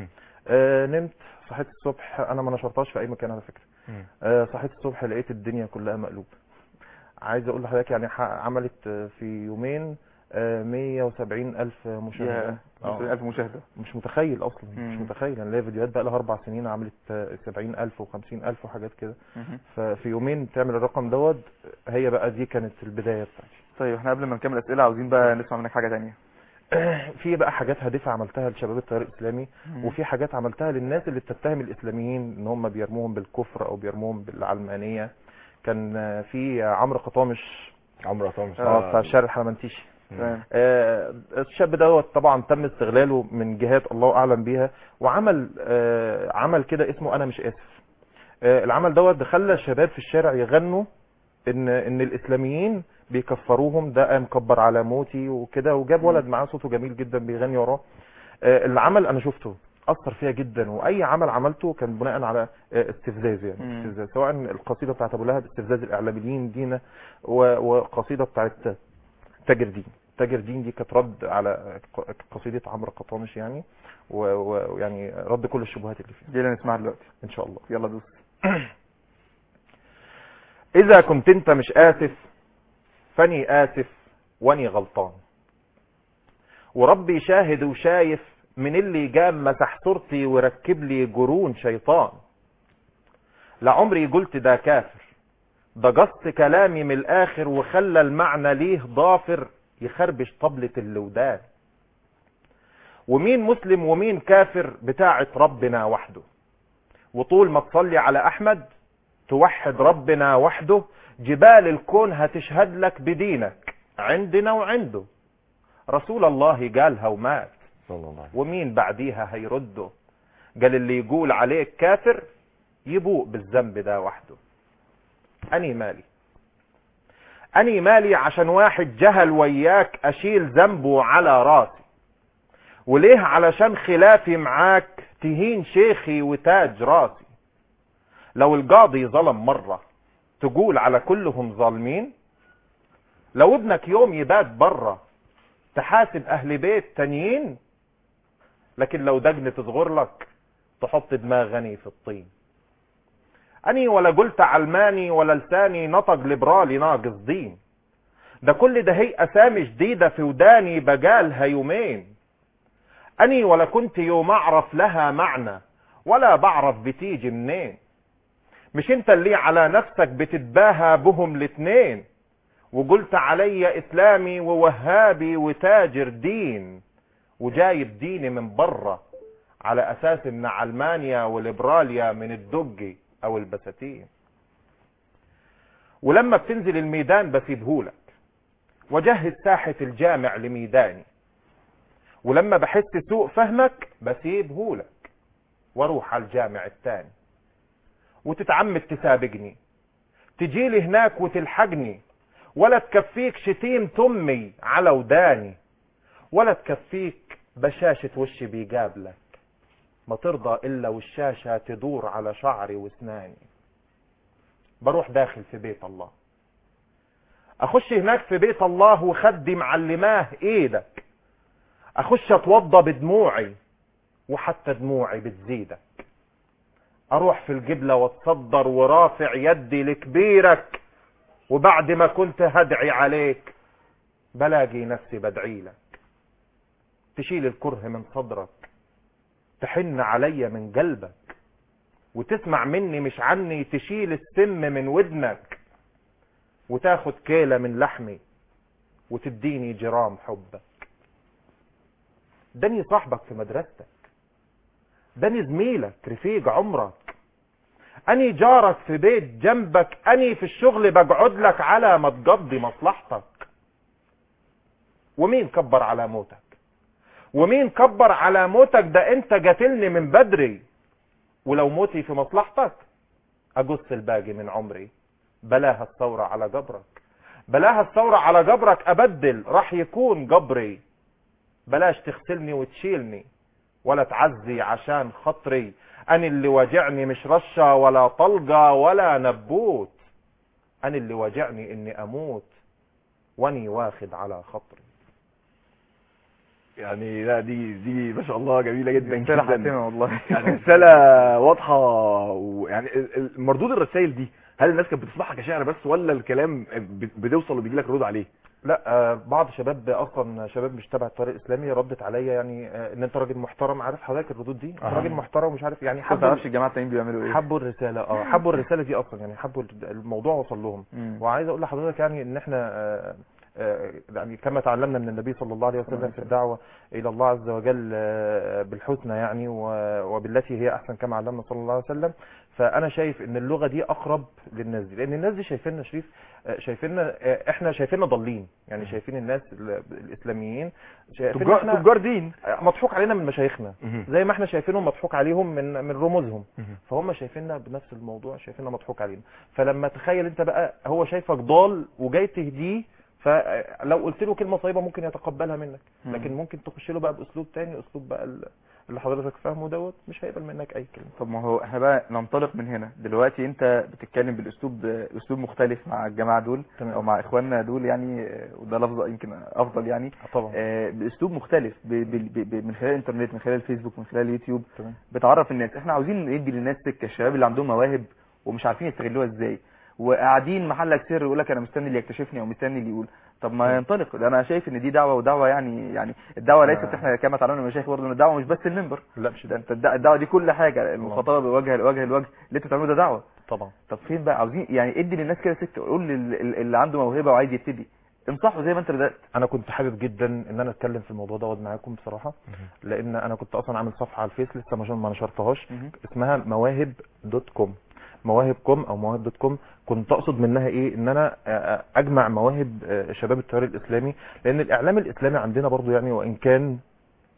[SPEAKER 10] آه نمت صحيت الصبح انا ما نشرتهاش في اي مكان على فكره آه صحيت الصبح لقيت الدنيا كلها مقلوبه عايز اقول لحضرتك يعني ح- عملت آه، في يومين آه 170 الف مشاهده
[SPEAKER 2] يا
[SPEAKER 10] آه.
[SPEAKER 2] 100000 مشاهده
[SPEAKER 10] مش متخيل اصلا مش
[SPEAKER 2] مم.
[SPEAKER 10] متخيل انا ليا فيديوهات بقى لها اربع سنين عملت آه، 70000 و50000 وحاجات كده
[SPEAKER 2] مهم.
[SPEAKER 10] ففي يومين تعمل الرقم دوت هي بقى دي كانت البدايه بتاعتي
[SPEAKER 2] طيب احنا قبل ما نكمل اسئله عاوزين بقى نسمع منك حاجه تانية
[SPEAKER 10] في بقى حاجات هادفه عملتها لشباب التيار الاسلامي
[SPEAKER 2] مم.
[SPEAKER 10] وفي حاجات عملتها للناس اللي بتتهم الاسلاميين ان هم بيرموهم بالكفر او بيرموهم بالعلمانيه كان آه، في عمرو قطامش
[SPEAKER 1] عمرو طامش
[SPEAKER 10] اه بتاع الشارع الحلمنتيشي
[SPEAKER 2] تمام
[SPEAKER 10] آه، الشاب دوت طبعا تم استغلاله من جهات الله اعلم بيها وعمل آه، عمل كده اسمه انا مش اسف آه، العمل دوت ده خلى الشباب في الشارع يغنوا ان ان الاسلاميين بيكفروهم ده مكبر على موتي وكده وجاب ولد معاه صوته جميل جدا بيغني وراه آه، العمل انا شفته اثر فيها جدا واي عمل عملته كان بناء على آه، استفزاز يعني
[SPEAKER 2] مم.
[SPEAKER 10] استفزاز سواء القصيده بتاعت ابو لهب استفزاز الاعلاميين دينا و- وقصيده بتاعت تاجر دين تاجر دين دي كانت رد على ق- قصيده عمرو قطامش يعني و- و- ويعني رد كل الشبهات اللي فيها
[SPEAKER 2] دي اللي نسمعها دلوقتي
[SPEAKER 10] ان شاء الله
[SPEAKER 2] يلا دوس
[SPEAKER 10] إذا كنت أنت مش آسف فاني آسف واني غلطان وربي شاهد وشايف من اللي جام مسح صورتي وركب لي جرون شيطان لعمري قلت ده كافر ده قص كلامي من الآخر وخلى المعنى ليه ضافر يخربش طبلة اللودان ومين مسلم ومين كافر بتاعة ربنا وحده وطول ما تصلي على أحمد توحد ربنا وحده جبال الكون هتشهد لك بدينك عندنا وعنده رسول الله قالها ومات
[SPEAKER 1] صلى الله عليه
[SPEAKER 10] ومين بعديها هيرده قال اللي يقول عليك كافر يبوء بالذنب ده وحده اني مالي اني مالي عشان واحد جهل وياك اشيل ذنبه على راسي وليه علشان خلافي معاك تهين شيخي وتاج راسي لو القاضي ظلم مرة تقول على كلهم ظالمين لو ابنك يوم يبات برا تحاسب اهل بيت تانيين لكن لو دجن تصغر لك تحط دماغني في الطين اني ولا قلت علماني ولا لساني نطق ليبرالي ناقص دين ده كل ده هي اسامي جديدة في وداني بقالها يومين اني ولا كنت يوم اعرف لها معنى ولا بعرف بتيجي منين مش انت اللي على نفسك بتتباهى بهم الاتنين وقلت علي اسلامي ووهابي وتاجر دين وجايب ديني من بره على اساس ان علمانيا وليبراليا من الدقي او البساتين ولما بتنزل الميدان بسيبهولك وجهز ساحة الجامع لميداني ولما بحس سوء فهمك بسيبهولك واروح على الجامع التاني وتتعمد تسابقني تجيلي هناك وتلحقني ولا تكفيك شتيم تمي على وداني ولا تكفيك بشاشة وشي بيقابلك ما ترضى الا والشاشة تدور على شعري واسناني بروح داخل في بيت الله اخش هناك في بيت الله وخدي معلماه ايدك اخش اتوضى بدموعي وحتى دموعي بتزيدك اروح في القبلة واتصدر ورافع يدي لكبيرك وبعد ما كنت هدعي عليك بلاقي نفسي بدعي لك تشيل الكره من صدرك تحن عليا من قلبك وتسمع مني مش عني تشيل السم من ودنك وتاخد كيلة من لحمي وتديني جرام حبك داني صاحبك في مدرستك داني زميلك رفيق عمرك اني جارك في بيت جنبك اني في الشغل بقعد لك على ما تقضي مصلحتك ومين كبر على موتك ومين كبر على موتك ده انت قاتلني من بدري ولو موتي في مصلحتك اقص الباقي من عمري بلاها الثورة على قبرك بلاها الثورة على قبرك ابدل راح يكون قبري بلاش تغسلني وتشيلني ولا تعزي عشان خطري انا اللي واجعني مش رشة ولا طلقة ولا نبوت انا اللي واجعني اني اموت واني واخد على خطري
[SPEAKER 1] يعني لا دي دي ما شاء الله جميله جدا
[SPEAKER 2] رسالة
[SPEAKER 1] جدا
[SPEAKER 2] حاسمة والله
[SPEAKER 1] يعني رساله واضحه ويعني ال- ال- مردود الرسائل دي هل الناس كانت بتسمعها كشعر بس ولا الكلام بت- بتوصل وبيجي لك ردود عليه
[SPEAKER 10] لا آه، بعض شباب اصلا شباب مش تبع الطريق الاسلامي ردت عليا يعني آه، ان انت راجل محترم عارف حضرتك الردود دي انت
[SPEAKER 2] أها.
[SPEAKER 10] راجل محترم ومش عارف يعني
[SPEAKER 2] ما
[SPEAKER 10] حبوا
[SPEAKER 2] تعرفش الجماعة التانيين بيعملوا ايه
[SPEAKER 10] حبوا الرساله اه حبوا الرساله دي اصلا يعني حبوا الموضوع وصل لهم
[SPEAKER 2] مم.
[SPEAKER 10] وعايز اقول لحضرتك يعني ان احنا آه، آه، يعني كما تعلمنا من النبي صلى الله عليه وسلم في الدعوه الى الله عز وجل آه، بالحسنى يعني و- وبالتي هي احسن كما علمنا صلى الله عليه وسلم فانا شايف ان اللغه دي اقرب للناس دي لان الناس دي شايفيننا شريف آه، شايفيننا آه، احنا شايفيننا ضالين يعني شايفين الناس ال- الاسلاميين شايفين
[SPEAKER 1] تجار
[SPEAKER 10] إحنا
[SPEAKER 1] تجار دين
[SPEAKER 10] مضحوك علينا من مشايخنا زي ما احنا شايفينهم مضحوك عليهم من من رموزهم فهم شايفيننا بنفس الموضوع شايفيننا مضحوك علينا فلما تخيل انت بقى هو شايفك ضال وجاي تهديه فلو قلت له كلمه طيبه ممكن يتقبلها منك
[SPEAKER 2] مم.
[SPEAKER 10] لكن ممكن تخش له بقى باسلوب تاني اسلوب بقى ال- اللي حضرتك فاهمه دوت مش هيقبل منك اي كلمه
[SPEAKER 2] طب ما هو احنا بقى ننطلق من هنا دلوقتي انت بتتكلم بالاسلوب اسلوب مختلف مع الجماعه دول
[SPEAKER 10] تمام.
[SPEAKER 2] او مع اخواننا دول يعني آه، وده لفظ يمكن افضل يعني
[SPEAKER 10] طبعا
[SPEAKER 2] آه، باسلوب مختلف ب- ب- ب- ب- من خلال الانترنت من خلال الفيسبوك من خلال اليوتيوب
[SPEAKER 10] تمام
[SPEAKER 2] بتعرف الناس احنا عاوزين ندي للناس سكه الشباب اللي عندهم مواهب ومش عارفين يستغلوها ازاي وقاعدين محلك سر يقول لك انا مستني اللي يكتشفني او مستني اللي يقول طب ما ينطلق ده انا شايف ان دي دعوه ودعوه يعني يعني الدعوه ليست
[SPEAKER 10] آه.
[SPEAKER 2] احنا كما تعلمنا من المشايخ برضه ان الدعوه مش بس المنبر
[SPEAKER 10] لا مش
[SPEAKER 2] ده
[SPEAKER 10] ده
[SPEAKER 2] انت الدع- الدعوه دي كل حاجه المخاطبه بوجه لوجه لوجه اللي انت بتعمله ده دعوه
[SPEAKER 10] طبعا
[SPEAKER 2] طب فين بقى عاوزين يعني ادي للناس كده سكه قول لل- اللي عنده موهبه وعايز يبتدي انصحه زي ما انت بدات
[SPEAKER 10] انا كنت حابب جدا ان انا اتكلم في الموضوع دوت معاكم بصراحه لان انا كنت اصلا عامل صفحه على الفيس لسه ما ما نشرتهاش اسمها مواهب دوت كوم مواهب كوم او مواهب دوت كوم كنت اقصد منها ايه ان انا آه، اجمع مواهب آه، شباب التيار الاسلامي لان الاعلام الاسلامي عندنا برضو يعني وان كان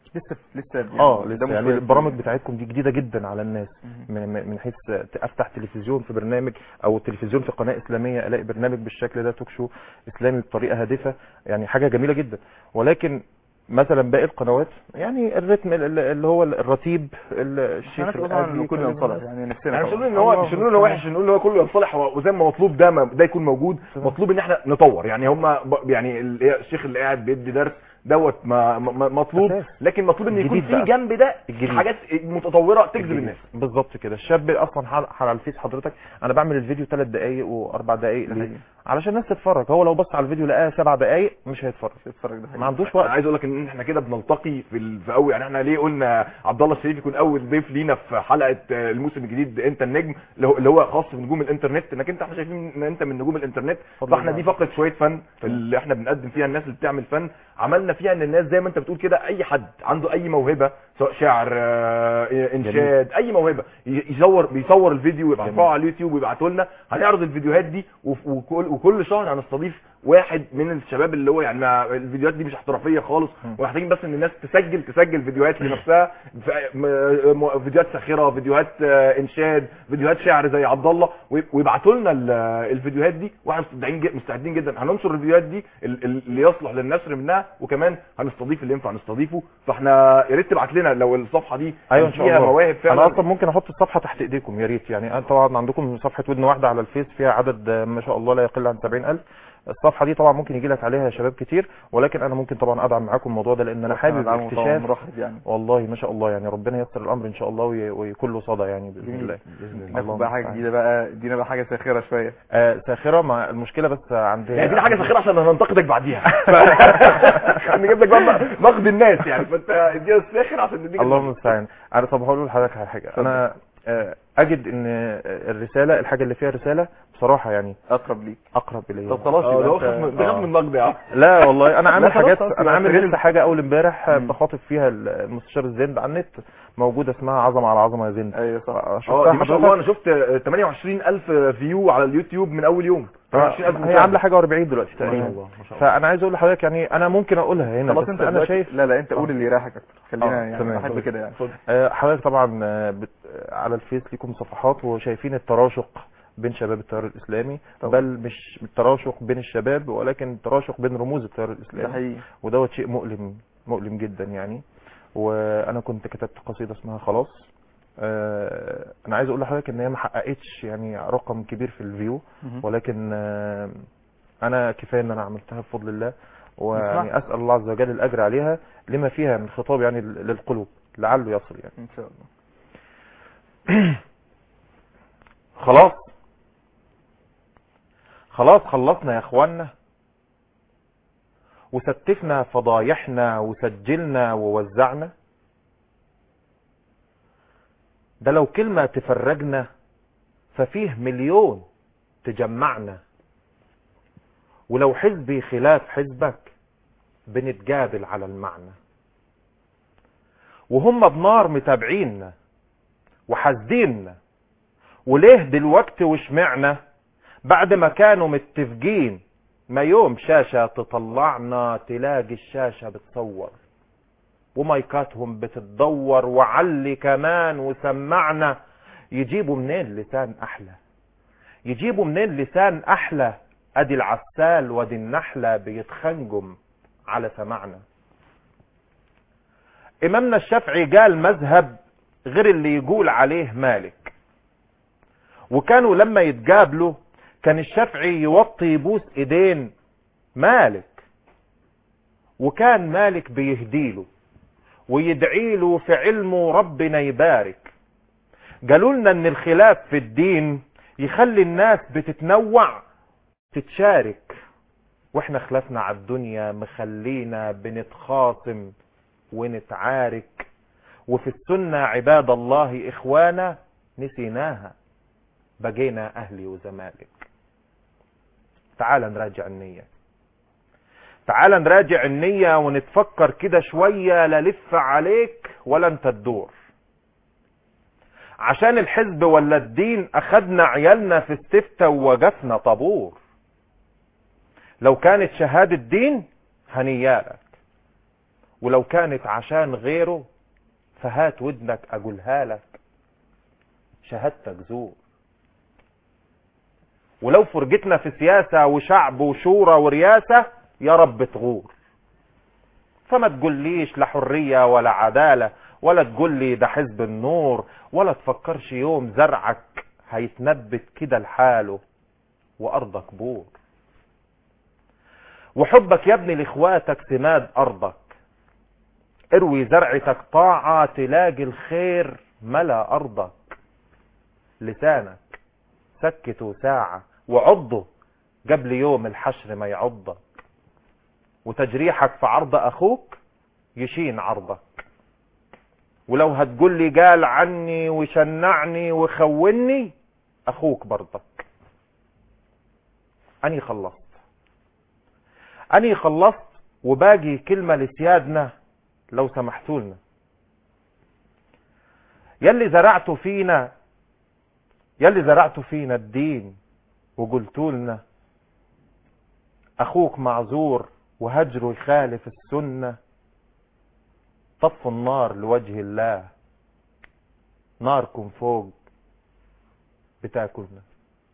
[SPEAKER 2] لسه لسه يعني
[SPEAKER 10] اه
[SPEAKER 2] ده
[SPEAKER 10] لسه
[SPEAKER 2] مشكلة
[SPEAKER 10] يعني
[SPEAKER 2] كبيرة.
[SPEAKER 10] البرامج بتاعتكم دي جديده جدا على الناس من من من حيث ت- افتح تلفزيون في برنامج او تلفزيون في قناه اسلاميه الاقي برنامج بالشكل ده توك شو اسلامي بطريقه هادفه يعني حاجه جميله جدا ولكن مثلا باقي القنوات يعني الريتم ال- ال- اللي هو الرتيب ال- الشيخ
[SPEAKER 2] احنا طبعا
[SPEAKER 10] الأدبي
[SPEAKER 2] إنه كله
[SPEAKER 10] يكلم
[SPEAKER 2] ينصلح
[SPEAKER 10] الناس.
[SPEAKER 2] يعني نفسنا
[SPEAKER 1] يعني مش
[SPEAKER 2] طبعاً.
[SPEAKER 1] نقول ان هو مش نقول ان هو وحش نقول ان هو كله ينصلح هو وزي ما مطلوب ده ما ده يكون موجود مطلوب ان احنا نطور يعني هم ب- يعني ال- الشيخ اللي قاعد بيدي درس دوت ما ما- مطلوب
[SPEAKER 10] أساس.
[SPEAKER 1] لكن مطلوب ان يكون
[SPEAKER 10] الجديد
[SPEAKER 1] في
[SPEAKER 10] بقى.
[SPEAKER 1] جنب ده
[SPEAKER 10] الجديد.
[SPEAKER 1] حاجات متطوره تجذب
[SPEAKER 10] الجديد.
[SPEAKER 1] الناس
[SPEAKER 10] بالظبط كده الشاب اصلا حال على الفيس حضرتك انا بعمل الفيديو ثلاث دقائق واربع دقائق ليه
[SPEAKER 2] حقيقي.
[SPEAKER 10] علشان الناس تتفرج هو لو بص على الفيديو لقاه سبع دقائق مش هيتفرج
[SPEAKER 2] اتفرج ده حقيقي.
[SPEAKER 10] ما عندوش
[SPEAKER 1] انا
[SPEAKER 10] وقت
[SPEAKER 1] عايز اقول لك ان احنا كده بنلتقي في ال... في اول يعني احنا ليه قلنا عبد الله الشريف يكون اول ضيف لينا في حلقه آه، الموسم الجديد انت النجم اللي هو- اللي هو خاص بنجوم الانترنت انك انت احنا شايفين ان انت من نجوم الانترنت
[SPEAKER 10] اتفضل
[SPEAKER 1] فاحنا
[SPEAKER 10] يا
[SPEAKER 1] دي فقره شويه فن اللي احنا بنقدم فيها الناس اللي بتعمل فن عملنا فيها ان الناس زي ما انت بتقول كده اي حد عنده اي موهبه سواء شعر آه، انشاد اي موهبه ي- يصور بيصور الفيديو ويرفعه على اليوتيوب ويبعته لنا هنعرض الفيديوهات دي وف- وكل وكل شهر هنستضيف واحد من الشباب اللي هو يعني ما الفيديوهات دي مش احترافيه خالص ومحتاجين بس ان الناس تسجل تسجل فيديوهات لنفسها ف- م- م- فيديوهات ساخره فيديوهات آه، انشاد فيديوهات شعر زي عبد الله وي- ويبعتوا لنا ال- الفيديوهات دي واحنا مستعدين ج- مستعدين جدا هننشر الفيديوهات دي ال- ال- اللي يصلح للنشر منها وكمان هنستضيف اللي ينفع نستضيفه فاحنا يا ريت تبعت لنا لو الصفحه دي
[SPEAKER 10] ايوه ان شاء
[SPEAKER 1] فيها
[SPEAKER 10] الله
[SPEAKER 1] مواهب
[SPEAKER 10] انا
[SPEAKER 1] فعلا
[SPEAKER 10] اصلا ممكن احط الصفحه تحت ايديكم يا ريت يعني أنا طبعا عندكم صفحه ودن واحده على الفيس فيها عدد آه، ما شاء الله لا يقل عن 70000 الصفحه دي طبعا ممكن يجي لك عليها شباب كتير ولكن انا ممكن طبعا ادعم معاكم الموضوع ده لان انا حابب
[SPEAKER 2] دعمه طبعاً
[SPEAKER 10] اكتشاف
[SPEAKER 2] مرحب يعني
[SPEAKER 10] والله ما شاء الله يعني ربنا ييسر الامر ان شاء الله وي- ويكون له صدى يعني باذن
[SPEAKER 2] جميل.
[SPEAKER 10] الله
[SPEAKER 2] ناخد بقى حاجه جديده بقى ادينا بقى حاجه ساخره شويه
[SPEAKER 10] آه ساخره مع المشكله بس عند
[SPEAKER 1] يعني دي حاجه ساخره عشان هننتقدك بعديها نجيب لك بقى نقد الناس يعني فانت اديها الساخر عشان نديك
[SPEAKER 10] الله
[SPEAKER 1] النقد.
[SPEAKER 10] المستعان انا طب هقول لحضرتك على حاجه انا آه، اجد ان الرساله الحاجه اللي فيها رساله بصراحه يعني
[SPEAKER 2] اقرب ليك
[SPEAKER 10] اقرب الي
[SPEAKER 2] طب خلاص
[SPEAKER 1] اه
[SPEAKER 2] يبقى
[SPEAKER 1] ده هو
[SPEAKER 2] أنت-
[SPEAKER 1] خاف من ده خاف من النقد يا عم
[SPEAKER 10] لا والله انا عامل
[SPEAKER 2] لا خلاص
[SPEAKER 10] حاجات
[SPEAKER 2] خلاص،
[SPEAKER 10] انا
[SPEAKER 2] يبقى
[SPEAKER 10] عامل
[SPEAKER 2] استغل.
[SPEAKER 10] لسه حاجه اول امبارح
[SPEAKER 2] مم.
[SPEAKER 10] بخاطب فيها المستشار الزند على النت موجوده اسمها عظمه على عظمه يا زند
[SPEAKER 2] ايوه صح
[SPEAKER 1] اه
[SPEAKER 10] شفتها
[SPEAKER 1] دي ما شاء الله انا
[SPEAKER 10] حضرتك؟
[SPEAKER 1] شفت آه، 28000 فيو على اليوتيوب من اول يوم 28000
[SPEAKER 10] هي عامله حاجه و40 دلوقتي
[SPEAKER 1] ما شاء
[SPEAKER 10] تقريبا
[SPEAKER 1] الله ما شاء الله
[SPEAKER 10] فانا عايز اقول لحضرتك يعني انا ممكن اقولها هنا
[SPEAKER 2] خلاص
[SPEAKER 10] بس
[SPEAKER 2] انت
[SPEAKER 10] انا
[SPEAKER 2] دلوقتي-
[SPEAKER 10] شايف
[SPEAKER 2] لا لا انت قول
[SPEAKER 10] آه.
[SPEAKER 2] اللي يريحك اكتر خلينا
[SPEAKER 10] آه،
[SPEAKER 2] يعني
[SPEAKER 10] تمام.
[SPEAKER 2] بحب كده يعني
[SPEAKER 10] آه، حضرتك طبعا آه، بت... آه، على الفيس ليكم صفحات وشايفين التراشق بين شباب التيار الاسلامي
[SPEAKER 2] طبعا.
[SPEAKER 10] بل مش التراشق بين الشباب ولكن التراشق بين رموز التيار
[SPEAKER 2] ده
[SPEAKER 10] الاسلامي
[SPEAKER 2] حقيقي
[SPEAKER 10] ودوت شيء مؤلم مؤلم جدا يعني وانا كنت كتبت قصيده اسمها خلاص آه، انا عايز اقول لحضرتك ان هي ما حققتش يعني رقم كبير في الفيو
[SPEAKER 2] مهم.
[SPEAKER 10] ولكن آه، انا كفايه ان انا عملتها بفضل الله ويعني
[SPEAKER 2] نسمع.
[SPEAKER 10] اسال الله عز وجل الاجر عليها لما فيها من خطاب يعني للقلوب لعله يصل يعني
[SPEAKER 2] ان شاء الله
[SPEAKER 10] خلاص خلاص خلصنا يا اخوانا وستفنا فضايحنا وسجلنا ووزعنا ده لو كلمة تفرجنا ففيه مليون تجمعنا ولو حزبي خلاف حزبك بنتقابل على المعنى وهم بنار متابعيننا وحاسديننا وليه دلوقتي وشمعنا بعد ما كانوا متفقين ما يوم شاشة تطلعنا تلاقي الشاشة بتصور ومايكاتهم بتتدور وعلي كمان وسمعنا يجيبوا منين لسان احلى يجيبوا منين لسان احلى ادي العسال وادي النحلة بيتخنجم على سمعنا امامنا الشافعي قال مذهب غير اللي يقول عليه مالك وكانوا لما يتقابلوا كان الشافعي يوطي يبوس ايدين مالك وكان مالك بيهديله ويدعيله في علمه ربنا يبارك قالوا لنا ان الخلاف في الدين يخلي الناس بتتنوع تتشارك واحنا خلافنا على الدنيا مخلينا بنتخاصم ونتعارك وفي السنة عباد الله إخوانا نسيناها بقينا أهلي وزمالك تعال نراجع النية تعال نراجع النية ونتفكر كده شوية لا لف عليك ولا انت تدور عشان الحزب ولا الدين أخدنا عيالنا في الستة ووقفنا طابور لو كانت شهادة دين هنيالك ولو كانت عشان غيره فهات ودنك اقولها لك شهادتك زور ولو فرجتنا في سياسة وشعب وشورى ورياسة يا رب تغور فما تقوليش لا حرية ولا عدالة ولا تقول لي ده حزب النور ولا تفكرش يوم زرعك هيتنبت كده لحاله وارضك بور وحبك يا ابني لاخواتك سماد ارضك اروي زرعتك طاعة تلاقي الخير ملا ارضك لسانك سكته ساعة وعضه قبل يوم الحشر ما يعضك وتجريحك في عرض اخوك يشين عرضك ولو هتقول لي قال عني وشنعني وخوني اخوك برضك اني خلصت اني خلصت وباقي كلمة لسيادنا لو سمحتوا لنا يلي زرعتوا فينا يلي زرعتوا فينا الدين وقلتوا لنا اخوك معذور وهجره يخالف السنة طفوا النار لوجه الله ناركم فوق بتاكلنا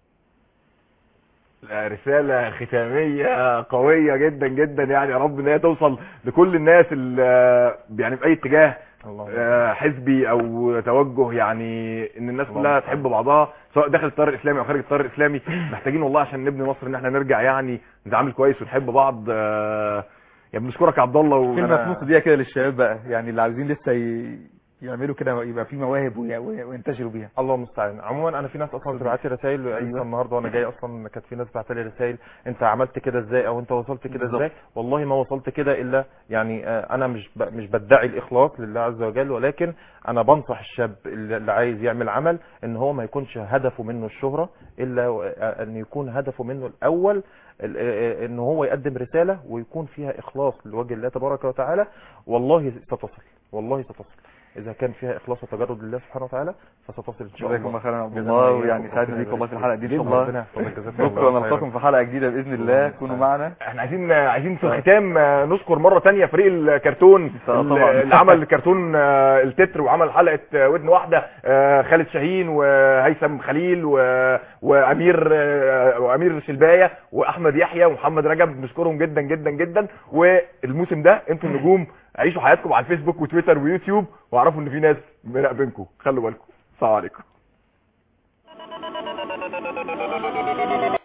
[SPEAKER 1] لا، رسالة ختامية قوية جدا جدا يعني يا رب ان هي توصل لكل الناس اللي يعني في اي اتجاه
[SPEAKER 10] الله
[SPEAKER 1] آه، حزبي او توجه يعني ان الناس
[SPEAKER 10] الله
[SPEAKER 1] كلها
[SPEAKER 10] المستعان.
[SPEAKER 1] تحب بعضها سواء داخل التيار الاسلامي او خارج التيار الاسلامي محتاجين والله عشان نبني مصر ان احنا نرجع يعني نتعامل كويس ونحب بعض آه، يا بنشكرك يا عبد الله
[SPEAKER 2] كلمة في
[SPEAKER 1] وأنا-
[SPEAKER 2] نص دقيقة كده للشباب بقى يعني اللي عاوزين لسه ي- يعملوا كده يبقى في مواهب وي- وي- وينتشروا بيها
[SPEAKER 10] الله المستعان عموما انا في ناس اصلا بتبعت لي رسائل لسه النهارده وانا جاي اصلا كانت في ناس بعت لي رسائل انت عملت كده ازاي او انت وصلت كده
[SPEAKER 2] بالظبط.
[SPEAKER 10] ازاي والله ما وصلت كده الا يعني آه، انا مش ب- مش بدعي الاخلاص لله عز وجل ولكن انا بنصح الشاب اللي اللي عايز يعمل عمل ان هو ما يكونش هدفه منه الشهرة الا و- آه، ان يكون هدفه منه الاول ال- آه، ان هو يقدم رسالة ويكون فيها اخلاص لوجه الله تبارك وتعالى والله ستصل والله ستصل اذا كان فيها اخلاص وتجرد لله سبحانه وتعالى فستصل ان شاء
[SPEAKER 2] جزاكم الله
[SPEAKER 10] الله
[SPEAKER 2] خيرا يا عبد
[SPEAKER 10] جزاك
[SPEAKER 2] الله
[SPEAKER 10] الله
[SPEAKER 2] ويعني
[SPEAKER 10] خير.
[SPEAKER 2] سعدنا بيك والله في الحلقة دي ان شاء
[SPEAKER 10] جدا.
[SPEAKER 2] الله
[SPEAKER 10] ربنا يحفظك. جزاك الله
[SPEAKER 2] بكره
[SPEAKER 10] خيرا.
[SPEAKER 2] نلتقي في حلقة جديدة بإذن الله كونوا معنا
[SPEAKER 1] احنا عايزين عايزين في الختام آه، نشكر مره تانية فريق الكرتون
[SPEAKER 2] طبعا.
[SPEAKER 1] اللي عمل الكرتون آه، التتر وعمل حلقه آه، ودن واحده آه، خالد شاهين وهيثم خليل و- وامير آه، وامير شلبايه واحمد يحيى ومحمد رجب بنشكرهم جدا جدا جدا والموسم ده انتوا النجوم عيشوا حياتكم على الفيسبوك وتويتر ويوتيوب واعرفوا ان في ناس بينكم خلوا بالكم السلام عليكم